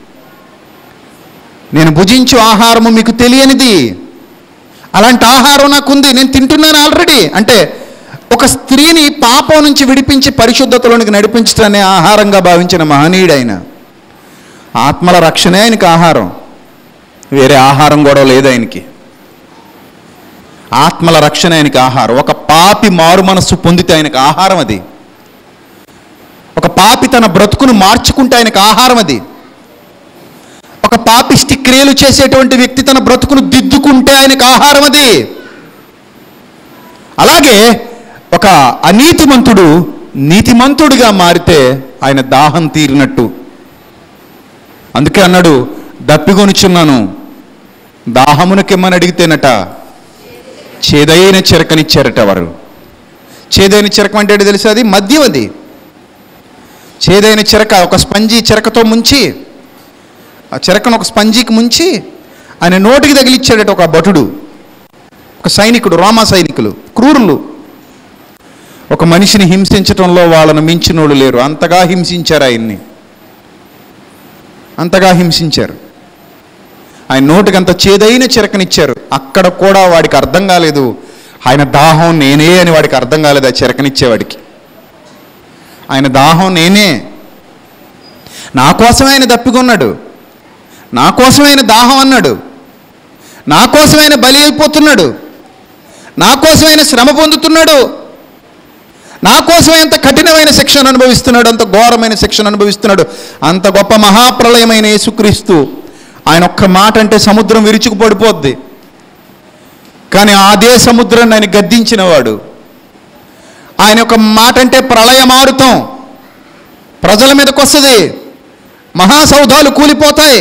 నేను భుజించు ఆహారము మీకు తెలియనిది అలాంటి ఆహారం నాకుంది నేను తింటున్నాను ఆల్రెడీ అంటే ఒక స్త్రీని పాపం నుంచి విడిపించి పరిశుద్ధతలోనికి నడిపించడాన్ని ఆహారంగా భావించిన మహనీయుడు ఆయన ఆత్మల రక్షణే ఆయనకి ఆహారం వేరే ఆహారం కూడా లేదు ఆయనకి ఆత్మల రక్షణ ఆయనకి ఆహారం ఒక పాపి మారు మనస్సు పొందితే ఆయనకి ఆహారం అది ఒక పాపి తన బ్రతుకును మార్చుకుంటే ఆయనకు ఆహారం అది ఒక పాపిష్టి క్రియలు చేసేటువంటి వ్యక్తి తన బ్రతుకును దిద్దుకుంటే ఆయనకు ఆహారం అది అలాగే ఒక అనీతిమంతుడు నీతిమంతుడిగా మారితే ఆయన దాహం తీరినట్టు అందుకే అన్నాడు దప్పిగొనుచున్నాను దాహమునకెమ్మని అడిగితేనట చేదైన చిరకనిచ్చారట వారు చేదైన చిరకం అంటే ఏంటో తెలుసా అది మద్యం అది చేదైన చిరక ఒక స్పంజి చిరకతో ముంచి ఆ చిరకను ఒక స్పంజికి ముంచి ఆయన నోటికి తగిలిచ్చాడట ఒక భటుడు ఒక సైనికుడు రోమా సైనికులు క్రూరులు ఒక మనిషిని హింసించటంలో వాళ్ళను మించినోళ్ళు లేరు అంతగా హింసించారు ఆయన్ని అంతగా హింసించారు ఆయన నోటికి అంత చేదైన చిరకనిచ్చారు అక్కడ కూడా వాడికి అర్థం కాలేదు ఆయన దాహం నేనే అని వాడికి అర్థం కాలేదు ఆ చిరకనిచ్చేవాడికి ఆయన దాహం నేనే నా కోసమే ఆయన దప్పికొన్నాడు నా కోసమే ఆయన దాహం అన్నాడు నా కోసమే ఆయన బలి అయిపోతున్నాడు నా కోసమే ఆయన శ్రమ పొందుతున్నాడు నా కోసమే అంత కఠినమైన శిక్షను అనుభవిస్తున్నాడు అంత ఘోరమైన శిక్షను అనుభవిస్తున్నాడు అంత గొప్ప మహాప్రలయమైన యేసుక్రీస్తు ఆయన ఒక్క మాట అంటే సముద్రం విరుచుకు పడిపోద్ది కానీ అదే సముద్రాన్ని ఆయన గద్దించినవాడు ఆయన ఒక మాట అంటే ప్రళయమారుతం ప్రజల మీదకి వస్తుంది మహాసౌధాలు కూలిపోతాయి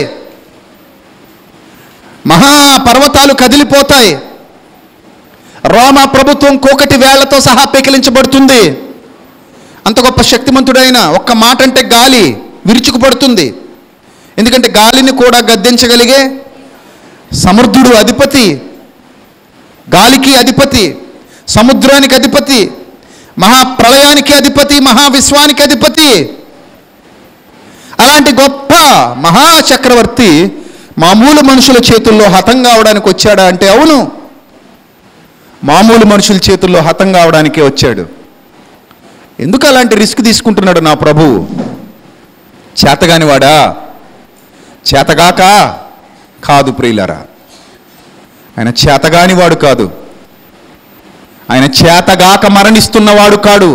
మహాపర్వతాలు కదిలిపోతాయి రోమా ప్రభుత్వం కోకటి వేళ్లతో సహా పెకిలించబడుతుంది అంత గొప్ప శక్తిమంతుడైన ఒక్క మాట అంటే గాలి విరుచుకుపడుతుంది ఎందుకంటే గాలిని కూడా గద్దించగలిగే సమర్థుడు అధిపతి గాలికి అధిపతి సముద్రానికి అధిపతి మహాప్రళయానికి అధిపతి మహావిశ్వానికి అధిపతి అలాంటి గొప్ప మహాచక్రవర్తి మామూలు మనుషుల చేతుల్లో హతం కావడానికి వచ్చాడా అంటే అవును మామూలు మనుషుల చేతుల్లో హతం కావడానికే వచ్చాడు ఎందుకు అలాంటి రిస్క్ తీసుకుంటున్నాడు నా ప్రభు చేతగాని వాడా చేతగాక కాదు ప్రియులరా ఆయన చేతగాని వాడు కాదు ఆయన చేతగాక మరణిస్తున్నవాడు కాడు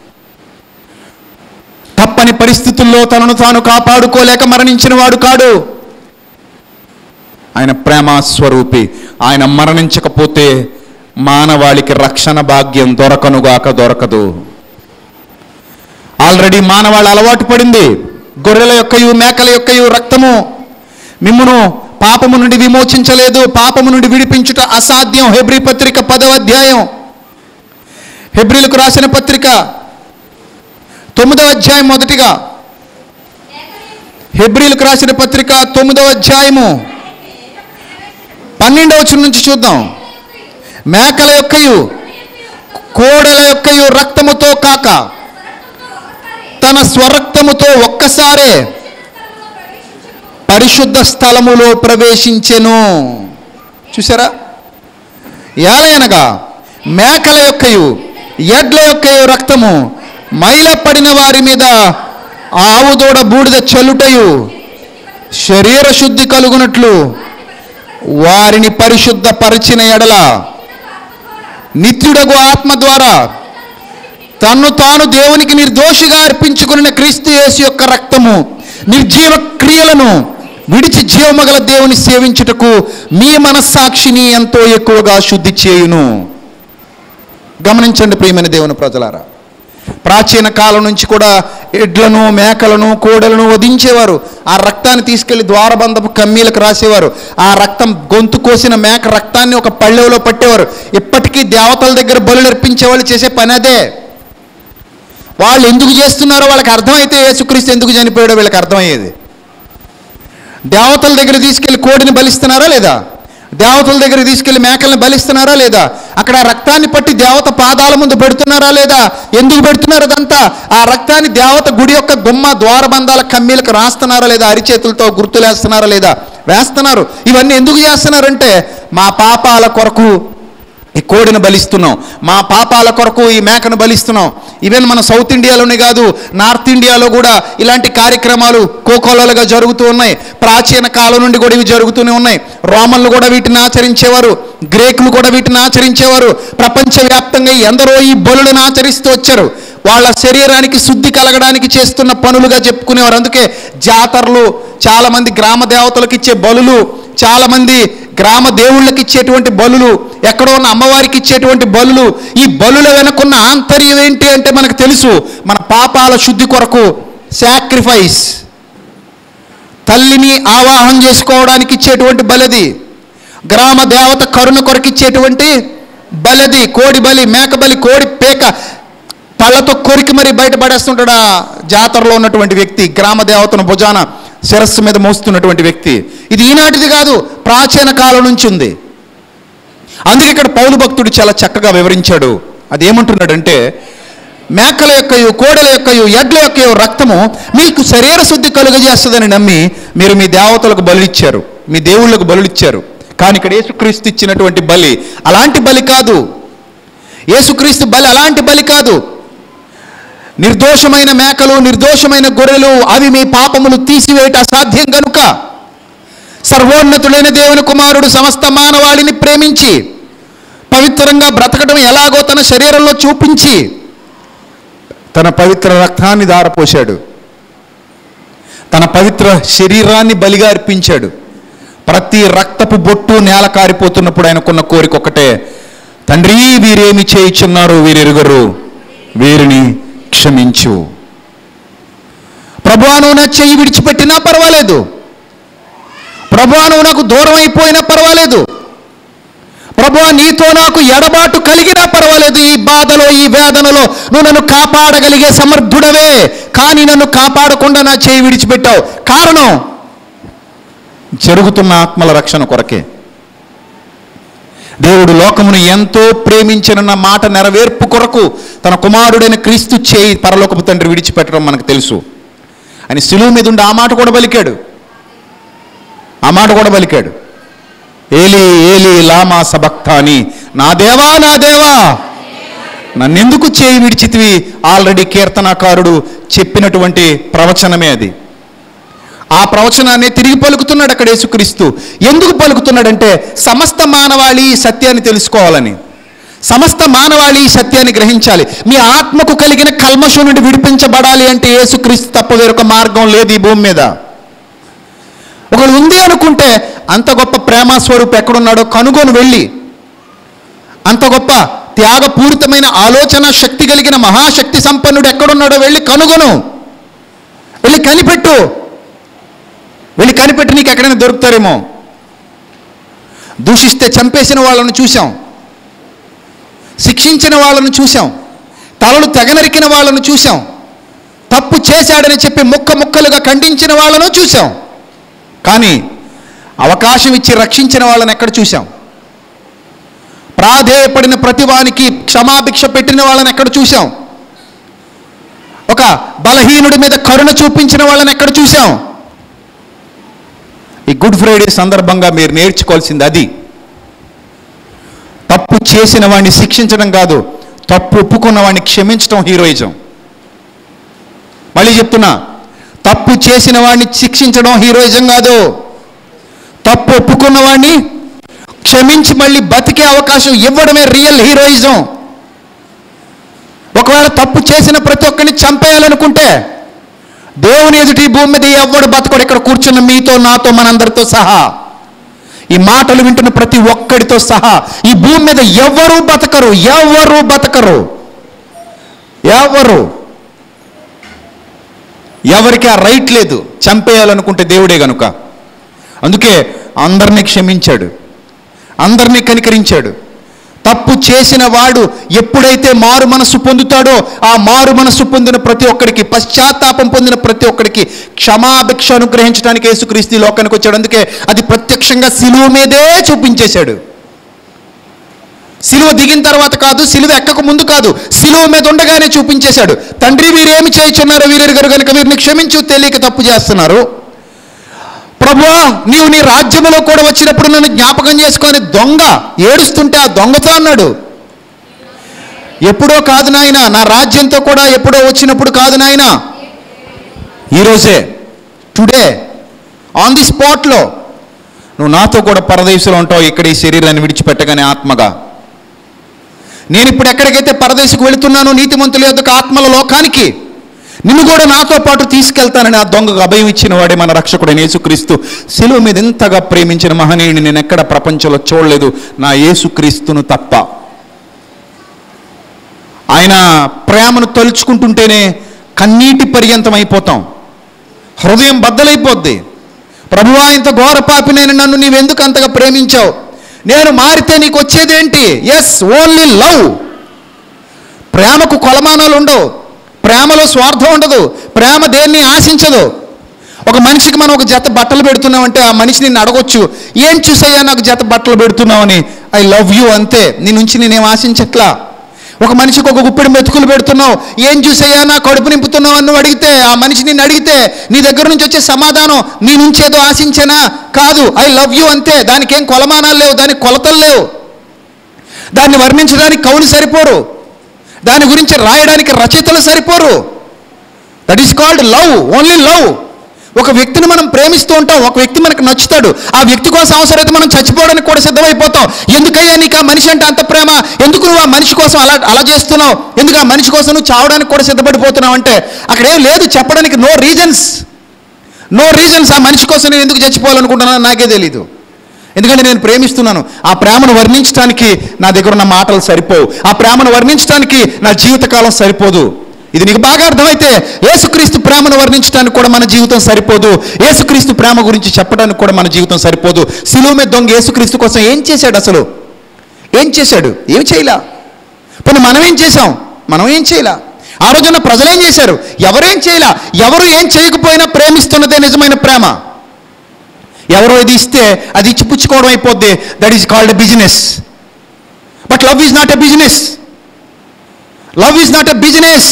తప్పని పరిస్థితుల్లో తనను తాను కాపాడుకోలేక మరణించిన వాడు కాడు ఆయన ప్రేమ స్వరూపి ఆయన మరణించకపోతే మానవాళికి రక్షణ భాగ్యం దొరకనుగాక దొరకదు ఆల్రెడీ మానవాళి అలవాటు పడింది గొర్రెల యొక్కయు మేకల యొక్కయు రక్తము మిమ్మును పాపము నుండి విమోచించలేదు పాపము నుండి విడిపించుట అసాధ్యం హెబ్రి పత్రిక పదవ అధ్యాయం హెబ్రిలకు రాసిన పత్రిక తొమ్మిదవ అధ్యాయం మొదటిగా హెబ్రిలకు రాసిన పత్రిక తొమ్మిదవ అధ్యాయము పన్నెండవ వచనం నుంచి చూద్దాం మేకల యొక్కయు కోడల యొక్కయు రక్తముతో కాక తన స్వరక్తముతో ఒక్కసారే పరిశుద్ధ స్థలములో ప్రవేశించెను చూసారా ఏలయనగా మేకల యొక్కయు ఎడ్ల యొక్కయు రక్తము మైలపడిన వారి మీద ఆవుదోడ బూడిద చల్లుటయు శరీర శుద్ధి కలుగునట్లు వారిని పరిశుద్ధపరిచిన ఎడల నిత్యుడగు ఆత్మ ద్వారా తన్ను తాను దేవునికి నిర్దోషిగా అర్పించుకున్న క్రీస్తు యేసు యొక్క రక్తము నిర్జీవ క్రియలను విడిచి జీవమగల దేవుని సేవించుటకు మీ మనస్సాక్షిని ఎంతో ఎక్కువగా శుద్ధి చేయును గమనించండి ప్రియమైన దేవుని ప్రజలారా ప్రాచీన కాలం నుంచి కూడా ఎడ్లను మేకలను కోడలను వధించేవారు ఆ రక్తాన్ని తీసుకెళ్లి ద్వారబంధపు కమ్మీలకు రాసేవారు ఆ రక్తం గొంతు కోసిన మేక రక్తాన్ని ఒక పళ్ళెవలో పట్టేవారు ఇప్పటికీ దేవతల దగ్గర బలు అర్పించే వాళ్ళు చేసే పని అదే వాళ్ళు ఎందుకు చేస్తున్నారో వాళ్ళకి అర్థమైతే యేసుక్రీస్తు ఎందుకు చనిపోయాడో వీళ్ళకి అర్థమయ్యేది దేవతల దగ్గర తీసుకెళ్లి కోడిని బలిస్తున్నారా లేదా దేవతల దగ్గర తీసుకెళ్లి మేకల్ని బలిస్తున్నారా లేదా అక్కడ ఆ రక్తాన్ని పట్టి దేవత పాదాల ముందు పెడుతున్నారా లేదా ఎందుకు పెడుతున్నారు అదంతా ఆ రక్తాన్ని దేవత గుడి యొక్క గుమ్మ ద్వారబంధాల కమ్మీలకు రాస్తున్నారా లేదా అరిచేతులతో గుర్తులేస్తున్నారా లేదా వేస్తున్నారు ఇవన్నీ ఎందుకు చేస్తున్నారంటే మా పాపాల కొరకు ఈ కోడిని బలిస్తున్నాం మా పాపాల కొరకు ఈ మేకను బలిస్తున్నాం ఈవెన్ మన సౌత్ ఇండియాలోనే కాదు నార్త్ ఇండియాలో కూడా ఇలాంటి కార్యక్రమాలు కోకోలలుగా జరుగుతూ ఉన్నాయి ప్రాచీన కాలం నుండి కూడా ఇవి జరుగుతూనే ఉన్నాయి రోమన్లు కూడా వీటిని ఆచరించేవారు గ్రేకులు కూడా వీటిని ఆచరించేవారు ప్రపంచవ్యాప్తంగా ఎందరో ఈ బలులను ఆచరిస్తూ వచ్చారు వాళ్ళ శరీరానికి శుద్ధి కలగడానికి చేస్తున్న పనులుగా చెప్పుకునేవారు అందుకే జాతరలు చాలామంది గ్రామ దేవతలకు ఇచ్చే బలులు చాలామంది గ్రామ దేవుళ్ళకి ఇచ్చేటువంటి బలులు ఎక్కడో ఉన్న అమ్మవారికి ఇచ్చేటువంటి బలులు ఈ బలుల వెనుకున్న ఆంతర్యం ఏంటి అంటే మనకు తెలుసు మన పాపాల శుద్ధి కొరకు సాక్రిఫైస్ తల్లిని ఆవాహం చేసుకోవడానికి ఇచ్చేటువంటి బలది గ్రామ దేవత కరుణ కొరకు ఇచ్చేటువంటి బలది కోడి బలి మేక బలి కోడి పేక పళ్ళతో కొరికి మరి బయటపడేస్తుంటాడు ఆ జాతరలో ఉన్నటువంటి వ్యక్తి గ్రామ దేవతను భుజాన శిరస్సు మీద మోస్తున్నటువంటి వ్యక్తి ఇది ఈనాటిది కాదు ప్రాచీన కాలం నుంచి ఉంది అందుకే ఇక్కడ పౌలు భక్తుడు చాలా చక్కగా వివరించాడు అది ఏమంటున్నాడంటే మేకల యొక్కయు కోడల యొక్కయు ఎడ్ల యొక్కయు రక్తము మీకు శరీర శుద్ధి కలుగజేస్తుందని నమ్మి మీరు మీ దేవతలకు బలులిచ్చారు మీ దేవుళ్ళకు బలులిచ్చారు కానీ ఇక్కడ యేసుక్రీస్తు ఇచ్చినటువంటి బలి అలాంటి బలి కాదు యేసుక్రీస్తు బలి అలాంటి బలి కాదు నిర్దోషమైన మేకలు నిర్దోషమైన గొర్రెలు అవి మీ పాపములు తీసివేయట అసాధ్యం గనుక సర్వోన్నతుడైన దేవుని కుమారుడు సమస్త మానవాళిని ప్రేమించి పవిత్రంగా బ్రతకడం ఎలాగో తన శరీరంలో చూపించి తన పవిత్ర రక్తాన్ని దారపోశాడు తన పవిత్ర శరీరాన్ని బలిగా అర్పించాడు ప్రతి రక్తపు బొట్టు నేల కారిపోతున్నప్పుడు ఆయనకున్న కోరిక ఒకటే తండ్రి వీరేమి చేయుచున్నారు వీరెరుగరు వీరిని క్షమించు ప్రభువాను నా చెయ్యి విడిచిపెట్టినా పర్వాలేదు ప్రభువాను నాకు దూరం అయిపోయినా పర్వాలేదు ప్రభువా నీతో నాకు ఎడబాటు కలిగినా పర్వాలేదు ఈ బాధలో ఈ వేదనలో నువ్వు నన్ను కాపాడగలిగే సమర్థుడవే కానీ నన్ను కాపాడకుండా నా చేయి విడిచిపెట్టావు కారణం జరుగుతున్న ఆత్మల రక్షణ కొరకే దేవుడు లోకమును ఎంతో ప్రేమించిన మాట నెరవేర్పు కొరకు తన కుమారుడైన క్రీస్తు చేయి పరలోకపు తండ్రి విడిచిపెట్టడం మనకు తెలుసు అని సిలువు మీద ఉండి ఆ మాట కూడా పలికాడు ఆ మాట కూడా పలికాడు ఏలి ఏలి లామా సబక్తాని నా దేవా నా దేవా నన్నెందుకు చేయి విడిచితివి ఆల్రెడీ కీర్తనాకారుడు చెప్పినటువంటి ప్రవచనమే అది ఆ ప్రవచనాన్ని తిరిగి పలుకుతున్నాడు అక్కడ యేసుక్రీస్తు ఎందుకు పలుకుతున్నాడంటే సమస్త మానవాళి ఈ సత్యాన్ని తెలుసుకోవాలని సమస్త మానవాళి ఈ సత్యాన్ని గ్రహించాలి మీ ఆత్మకు కలిగిన కల్మషం నుండి విడిపించబడాలి అంటే యేసుక్రీస్తు తప్ప వేరొక మార్గం లేదు ఈ భూమి మీద ఒకడు ఉంది అనుకుంటే అంత గొప్ప ప్రేమ స్వరూపు ఎక్కడున్నాడో కనుగొని వెళ్ళి అంత గొప్ప త్యాగపూరితమైన ఆలోచన శక్తి కలిగిన మహాశక్తి సంపన్నుడు ఎక్కడున్నాడో వెళ్ళి కనుగొను వెళ్ళి కనిపెట్టు వెళ్ళి కనిపెట్టి నీకు ఎక్కడైనా దొరుకుతారేమో దూషిస్తే చంపేసిన వాళ్ళను చూశాం శిక్షించిన వాళ్ళను చూశాం తలలు తెగనరికిన వాళ్ళను చూశాం తప్పు చేశాడని చెప్పి ముక్క ముక్కలుగా ఖండించిన వాళ్ళను చూశాం కానీ అవకాశం ఇచ్చి రక్షించిన వాళ్ళని ఎక్కడ చూశాం ప్రాధేయపడిన ప్రతివానికి క్షమాభిక్ష పెట్టిన వాళ్ళని ఎక్కడ చూశాం ఒక బలహీనుడి మీద కరుణ చూపించిన వాళ్ళని ఎక్కడ చూశాం ఈ గుడ్ ఫ్రైడే సందర్భంగా మీరు నేర్చుకోవాల్సింది అది తప్పు చేసిన వాడిని శిక్షించడం కాదు తప్పు ఒప్పుకున్న వాడిని క్షమించడం హీరోయిజం మళ్ళీ చెప్తున్నా తప్పు చేసిన వాడిని శిక్షించడం హీరోయిజం కాదు తప్పు ఒప్పుకున్న వాడిని క్షమించి మళ్ళీ బతికే అవకాశం ఇవ్వడమే రియల్ హీరోయిజం ఒకవేళ తప్పు చేసిన ప్రతి ఒక్కరిని చంపేయాలనుకుంటే దేవుని ఎదుటి ఈ భూమి మీద ఎవడు బతకడు ఇక్కడ కూర్చున్న మీతో నాతో మనందరితో సహా ఈ మాటలు వింటున్న ప్రతి ఒక్కడితో సహా ఈ భూమి మీద ఎవరు బతకరు ఎవరు బతకరు ఎవరు ఎవరికి ఆ రైట్ లేదు చంపేయాలనుకుంటే దేవుడే గనుక అందుకే అందరినీ క్షమించాడు అందరినీ కనికరించాడు తప్పు చేసిన వాడు ఎప్పుడైతే మారు మనసు పొందుతాడో ఆ మారు మనసు పొందిన ప్రతి ఒక్కడికి పశ్చాత్తాపం పొందిన ప్రతి ఒక్కడికి క్షమాభిక్ష అనుగ్రహించడానికి యేసుక్రీస్తు ఈ లోకానికి వచ్చాడు అందుకే అది ప్రత్యక్షంగా సిలువ మీదే చూపించేశాడు సిలువ దిగిన తర్వాత కాదు సిలువ ఎక్కక ముందు కాదు సిలువ మీద ఉండగానే చూపించేశాడు తండ్రి వీరేమి చేయుచున్నారో వీరెరుగరు కనుక వీరిని క్షమించు తెలియక తప్పు చేస్తున్నారు ప్రభువా నీవు నీ రాజ్యములో కూడా వచ్చినప్పుడు నన్ను జ్ఞాపకం చేసుకొని దొంగ ఏడుస్తుంటే ఆ దొంగతో అన్నాడు ఎప్పుడో కాదు నాయన నా రాజ్యంతో కూడా ఎప్పుడో వచ్చినప్పుడు కాదు నాయన ఈరోజే టుడే ఆన్ ది స్పాట్లో నువ్వు నాతో కూడా పరదేశంలో ఉంటావు ఇక్కడ ఈ శరీరాన్ని విడిచిపెట్టగానే ఆత్మగా నేను ఇప్పుడు ఎక్కడికైతే పరదేశకు వెళుతున్నానో నీతిమంతుల యొక్క ఆత్మల లోకానికి నిన్ను కూడా నాతో పాటు తీసుకెళ్తానని ఆ దొంగకు అభయం ఇచ్చిన వాడే మన రక్షకుడైన యేసుక్రీస్తు శిలువ మీద ఇంతగా ప్రేమించిన మహనీయుని నేను ఎక్కడ ప్రపంచంలో చూడలేదు నా యేసుక్రీస్తును తప్ప ఆయన ప్రేమను తలుచుకుంటుంటేనే కన్నీటి పర్యంతం అయిపోతాం హృదయం బద్దలైపోద్ది ప్రభువా ఇంత ఘోర పాపినైన నన్ను నీవెందుకు అంతగా ప్రేమించావు నేను మారితే నీకు వచ్చేదేంటి ఎస్ ఓన్లీ లవ్ ప్రేమకు కొలమానాలు ఉండవు ప్రేమలో స్వార్థం ఉండదు ప్రేమ దేన్ని ఆశించదు ఒక మనిషికి మనం ఒక జత బట్టలు పెడుతున్నామంటే ఆ మనిషి నిన్ను అడగొచ్చు ఏం చూసయ్యా నాకు జత బట్టలు పెడుతున్నావని ఐ లవ్ యూ అంతే నీ నుంచి నేనేం ఆశించట్లా ఒక మనిషికి ఒక గుప్పెడు మెతుకులు పెడుతున్నావు ఏం చూసయ్యా నా కడుపు నింపుతున్నావు అని నువ్వు అడిగితే ఆ మనిషి నిన్ను అడిగితే నీ దగ్గర నుంచి వచ్చే సమాధానం నీ నుంచి ఏదో ఆశించానా కాదు ఐ లవ్ యూ అంతే దానికి ఏం కొలమానాలు లేవు దానికి కొలతలు లేవు దాన్ని వర్ణించడానికి కవులు సరిపోరు దాని గురించి రాయడానికి రచయితలు సరిపోరు that is called love only love ఒక వ్యక్తిని మనం ప్రేమిస్తూ ఉంటాం ఒక వ్యక్తి మనకు నచ్చుతాడు ఆ వ్యక్తి కోసం అవసరమైతే మనం చచ్చిపోవడానికి కూడా సిద్ధమైపోతాం ఎందుకయ్యా నీకు ఆ మనిషి అంటే అంత ప్రేమ ఎందుకు నువ్వు ఆ మనిషి కోసం అలా అలా చేస్తున్నావు ఎందుకు ఆ మనిషి కోసం నువ్వు చావడానికి కూడా సిద్ధపడిపోతున్నావు అంటే అక్కడ ఏం లేదు చెప్పడానికి నో రీజన్స్ నో రీజన్స్ ఆ మనిషి కోసం నేను ఎందుకు చచ్చిపోవాలనుకుంటున్నానో నాకే తెలీదు ఎందుకంటే నేను ప్రేమిస్తున్నాను ఆ ప్రేమను వర్ణించడానికి నా దగ్గర ఉన్న మాటలు సరిపోవు ఆ ప్రేమను వర్ణించడానికి నా జీవితకాలం సరిపోదు ఇది నీకు బాగా అర్థమైతే యేసుక్రీస్తు ప్రేమను వర్ణించడానికి కూడా మన జీవితం సరిపోదు యేసుక్రీస్తు ప్రేమ గురించి చెప్పడానికి కూడా మన జీవితం సరిపోదు సిలువ మీద దొంగ యేసుక్రీస్తు కోసం ఏం చేశాడు అసలు ఏం చేశాడు ఏం చేయలా పోనీ మనం ఏం చేశాం మనం ఏం చేయలా ఆ రోజున ప్రజలు ఏం చేశారు ఎవరేం చేయలా ఎవరు ఏం చేయకపోయినా ప్రేమిస్తున్నదే నిజమైన ప్రేమ ఎవరో ఇది ఇస్తే అది ఇచ్చి పుచ్చుకోవడం అయిపోద్ది that is called business but love is not a business love is not a business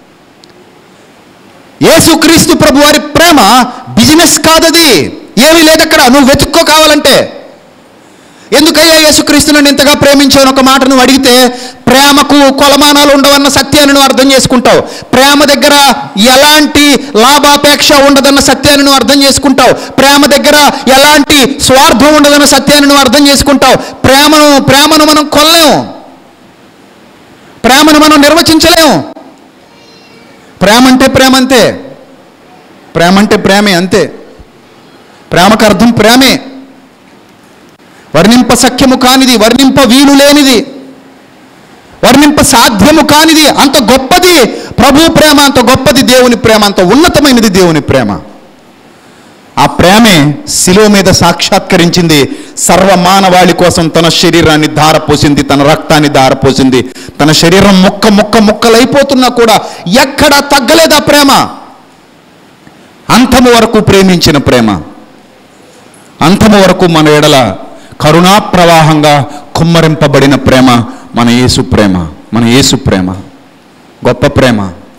Yesukristu ప్రభు వారి ప్రేమ బిజినెస్ కాదది ఏమీ లేదు అక్కడ నువ్వు వెతుక్కో కావాలంటే ఎందుకయ్యా యేసుక్రీస్తు నన్ను ఇంతగా ప్రేమించాను ఒక మాట నువ్వు అడిగితే ప్రేమకు కొలమానాలు ఉండవన్న సత్యాన్ని నువ్వు అర్థం చేసుకుంటావు ప్రేమ దగ్గర ఎలాంటి లాభాపేక్ష ఉండదన్న సత్యాన్ని నువ్వు అర్థం చేసుకుంటావు ప్రేమ దగ్గర ఎలాంటి స్వార్థం ఉండదన్న సత్యాన్ని నువ్వు అర్థం చేసుకుంటావు ప్రేమను ప్రేమను మనం కొల్లేము ప్రేమను మనం నిర్వచించలేము ప్రేమ అంటే ప్రేమ అంతే ప్రేమ అంటే ప్రేమే అంతే ప్రేమకు అర్థం ప్రేమే వర్ణింప సఖ్యము కానిది వర్ణింప వీలు లేనిది వర్ణింప సాధ్యము కానిది అంత గొప్పది ప్రభు ప్రేమ అంత గొప్పది దేవుని ప్రేమ అంత ఉన్నతమైనది దేవుని ప్రేమ ఆ ప్రేమే శిలువ మీద సాక్షాత్కరించింది సర్వ మానవాళి కోసం తన శరీరాన్ని ధారపోసింది తన రక్తాన్ని ధారపోసింది తన శరీరం ముక్క ముక్క ముక్కలైపోతున్నా కూడా ఎక్కడా తగ్గలేదు ఆ ప్రేమ అంతము వరకు ప్రేమించిన ప్రేమ అంతము వరకు మన ఎడల కరుణా ప్రవాహంగా కుమ్మరింపబడిన ప్రేమ మన యేసు ప్రేమ మన యేసు ప్రేమ గొప్ప ప్రేమ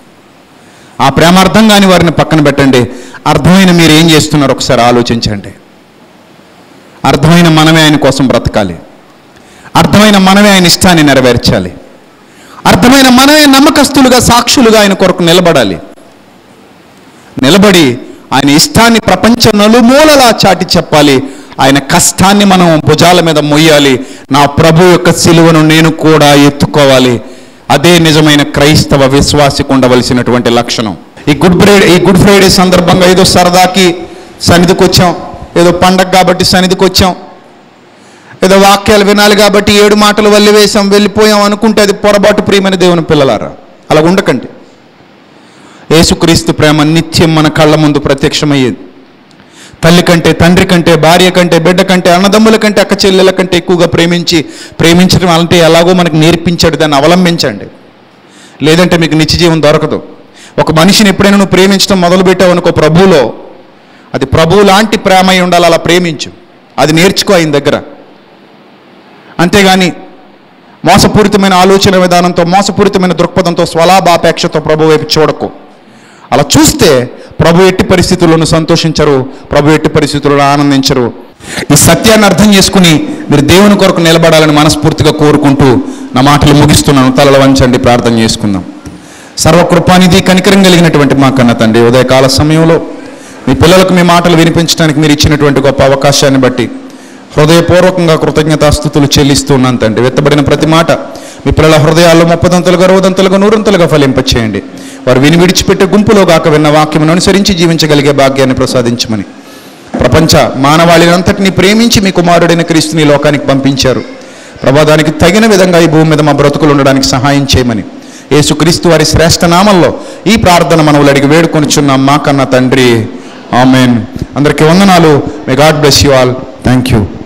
ఆ ప్రేమ అర్థం కాని వారిని పక్కన పెట్టండి అర్థమైన మీరు ఏం చేస్తున్నారు ఒకసారి ఆలోచించండి అర్థమైన మనమే ఆయన కోసం బ్రతకాలి అర్థమైన మనమే ఆయన ఇష్టాన్ని నెరవేర్చాలి అర్థమైన మనమే నమ్మకస్తులుగా సాక్షులుగా ఆయన కొరకు నిలబడాలి నిలబడి ఆయన ఇష్టాన్ని ప్రపంచ నలుమూలలా చాటి చెప్పాలి ఆయన కష్టాన్ని మనం భుజాల మీద మొయ్యాలి నా ప్రభు యొక్క సిలువను నేను కూడా ఎత్తుకోవాలి అదే నిజమైన క్రైస్తవ విశ్వాసికి ఉండవలసినటువంటి లక్షణం ఈ గుడ్ ఫ్రైడే ఈ గుడ్ ఫ్రైడే సందర్భంగా ఏదో సరదాకి సన్నిధికి వచ్చాం ఏదో పండగ కాబట్టి సన్నిధికి వచ్చాం ఏదో వాక్యాలు వినాలి కాబట్టి ఏడు మాటలు వల్లి వేసాం వెళ్ళిపోయాం అనుకుంటే అది పొరపాటు ప్రియమైన దేవుని పిల్లలారా అలా ఉండకండి యేసుక్రీస్తు ప్రేమ నిత్యం మన కళ్ళ ముందు ప్రత్యక్షమయ్యేది తల్లి కంటే తండ్రి కంటే భార్య కంటే బిడ్డ కంటే అన్నదమ్ముల కంటే అక్క చెల్లెల కంటే ఎక్కువగా ప్రేమించి ప్రేమించడం అంటే ఎలాగో మనకు నేర్పించాడు దాన్ని అవలంబించండి లేదంటే మీకు నిత్య జీవం దొరకదు ఒక మనిషిని ఎప్పుడైనా నువ్వు ప్రేమించడం మొదలుపెట్టావు అనుకో ప్రభువులో అది ప్రభువు లాంటి ప్రేమ అయి ఉండాలి అలా ప్రేమించు అది నేర్చుకో ఆయన దగ్గర అంతేగాని మోసపూరితమైన ఆలోచన విధానంతో మోసపూరితమైన దృక్పథంతో స్వలాభాపేక్షతో ప్రభు వైపు చూడకు అలా చూస్తే ప్రభు ఎట్టి పరిస్థితుల్లోనూ సంతోషించరు ప్రభు ఎట్టి పరిస్థితుల్లో ఆనందించరు ఈ సత్యాన్ని అర్థం చేసుకుని మీరు దేవుని కొరకు నిలబడాలని మనస్ఫూర్తిగా కోరుకుంటూ నా మాటలు ముగిస్తున్నాను తలలు వంచండి ప్రార్థన చేసుకుందాం సర్వకృపానిధి కనికరం కలిగినటువంటి మా కన్న తండ్రి ఉదయకాల సమయంలో మీ పిల్లలకు మీ మాటలు వినిపించడానికి మీరు ఇచ్చినటువంటి గొప్ప అవకాశాన్ని బట్టి హృదయపూర్వకంగా కృతజ్ఞతాస్థుతులు చెల్లిస్తున్నాను తండ్రి వెత్తబడిన ప్రతి మాట మీ పిల్లల హృదయాల్లో ముప్పదంతలుగా అరవదంతలుగా నూరంతలుగా ఫలింపచేయండి వారు విని విడిచిపెట్టే గుంపులో గాక విన్న వాక్యమును అనుసరించి జీవించగలిగే భాగ్యాన్ని ప్రసాదించమని ప్రపంచ మానవాళిని అంతటిని ప్రేమించి మీ కుమారుడైన క్రీస్తుని ఈ లోకానికి పంపించారు ప్రభా దానికి తగిన విధంగా ఈ భూమి మీద మా బ్రతుకులు ఉండడానికి సహాయం చేయమని యేసుక్రీస్తు వారి శ్రేష్ఠ నామంలో ఈ ప్రార్థన మనవులు అడిగి వేడుకొనిచున్నాం మా కన్న తండ్రి ఆమెన్ అందరికీ వందనాలు may God bless you all thank you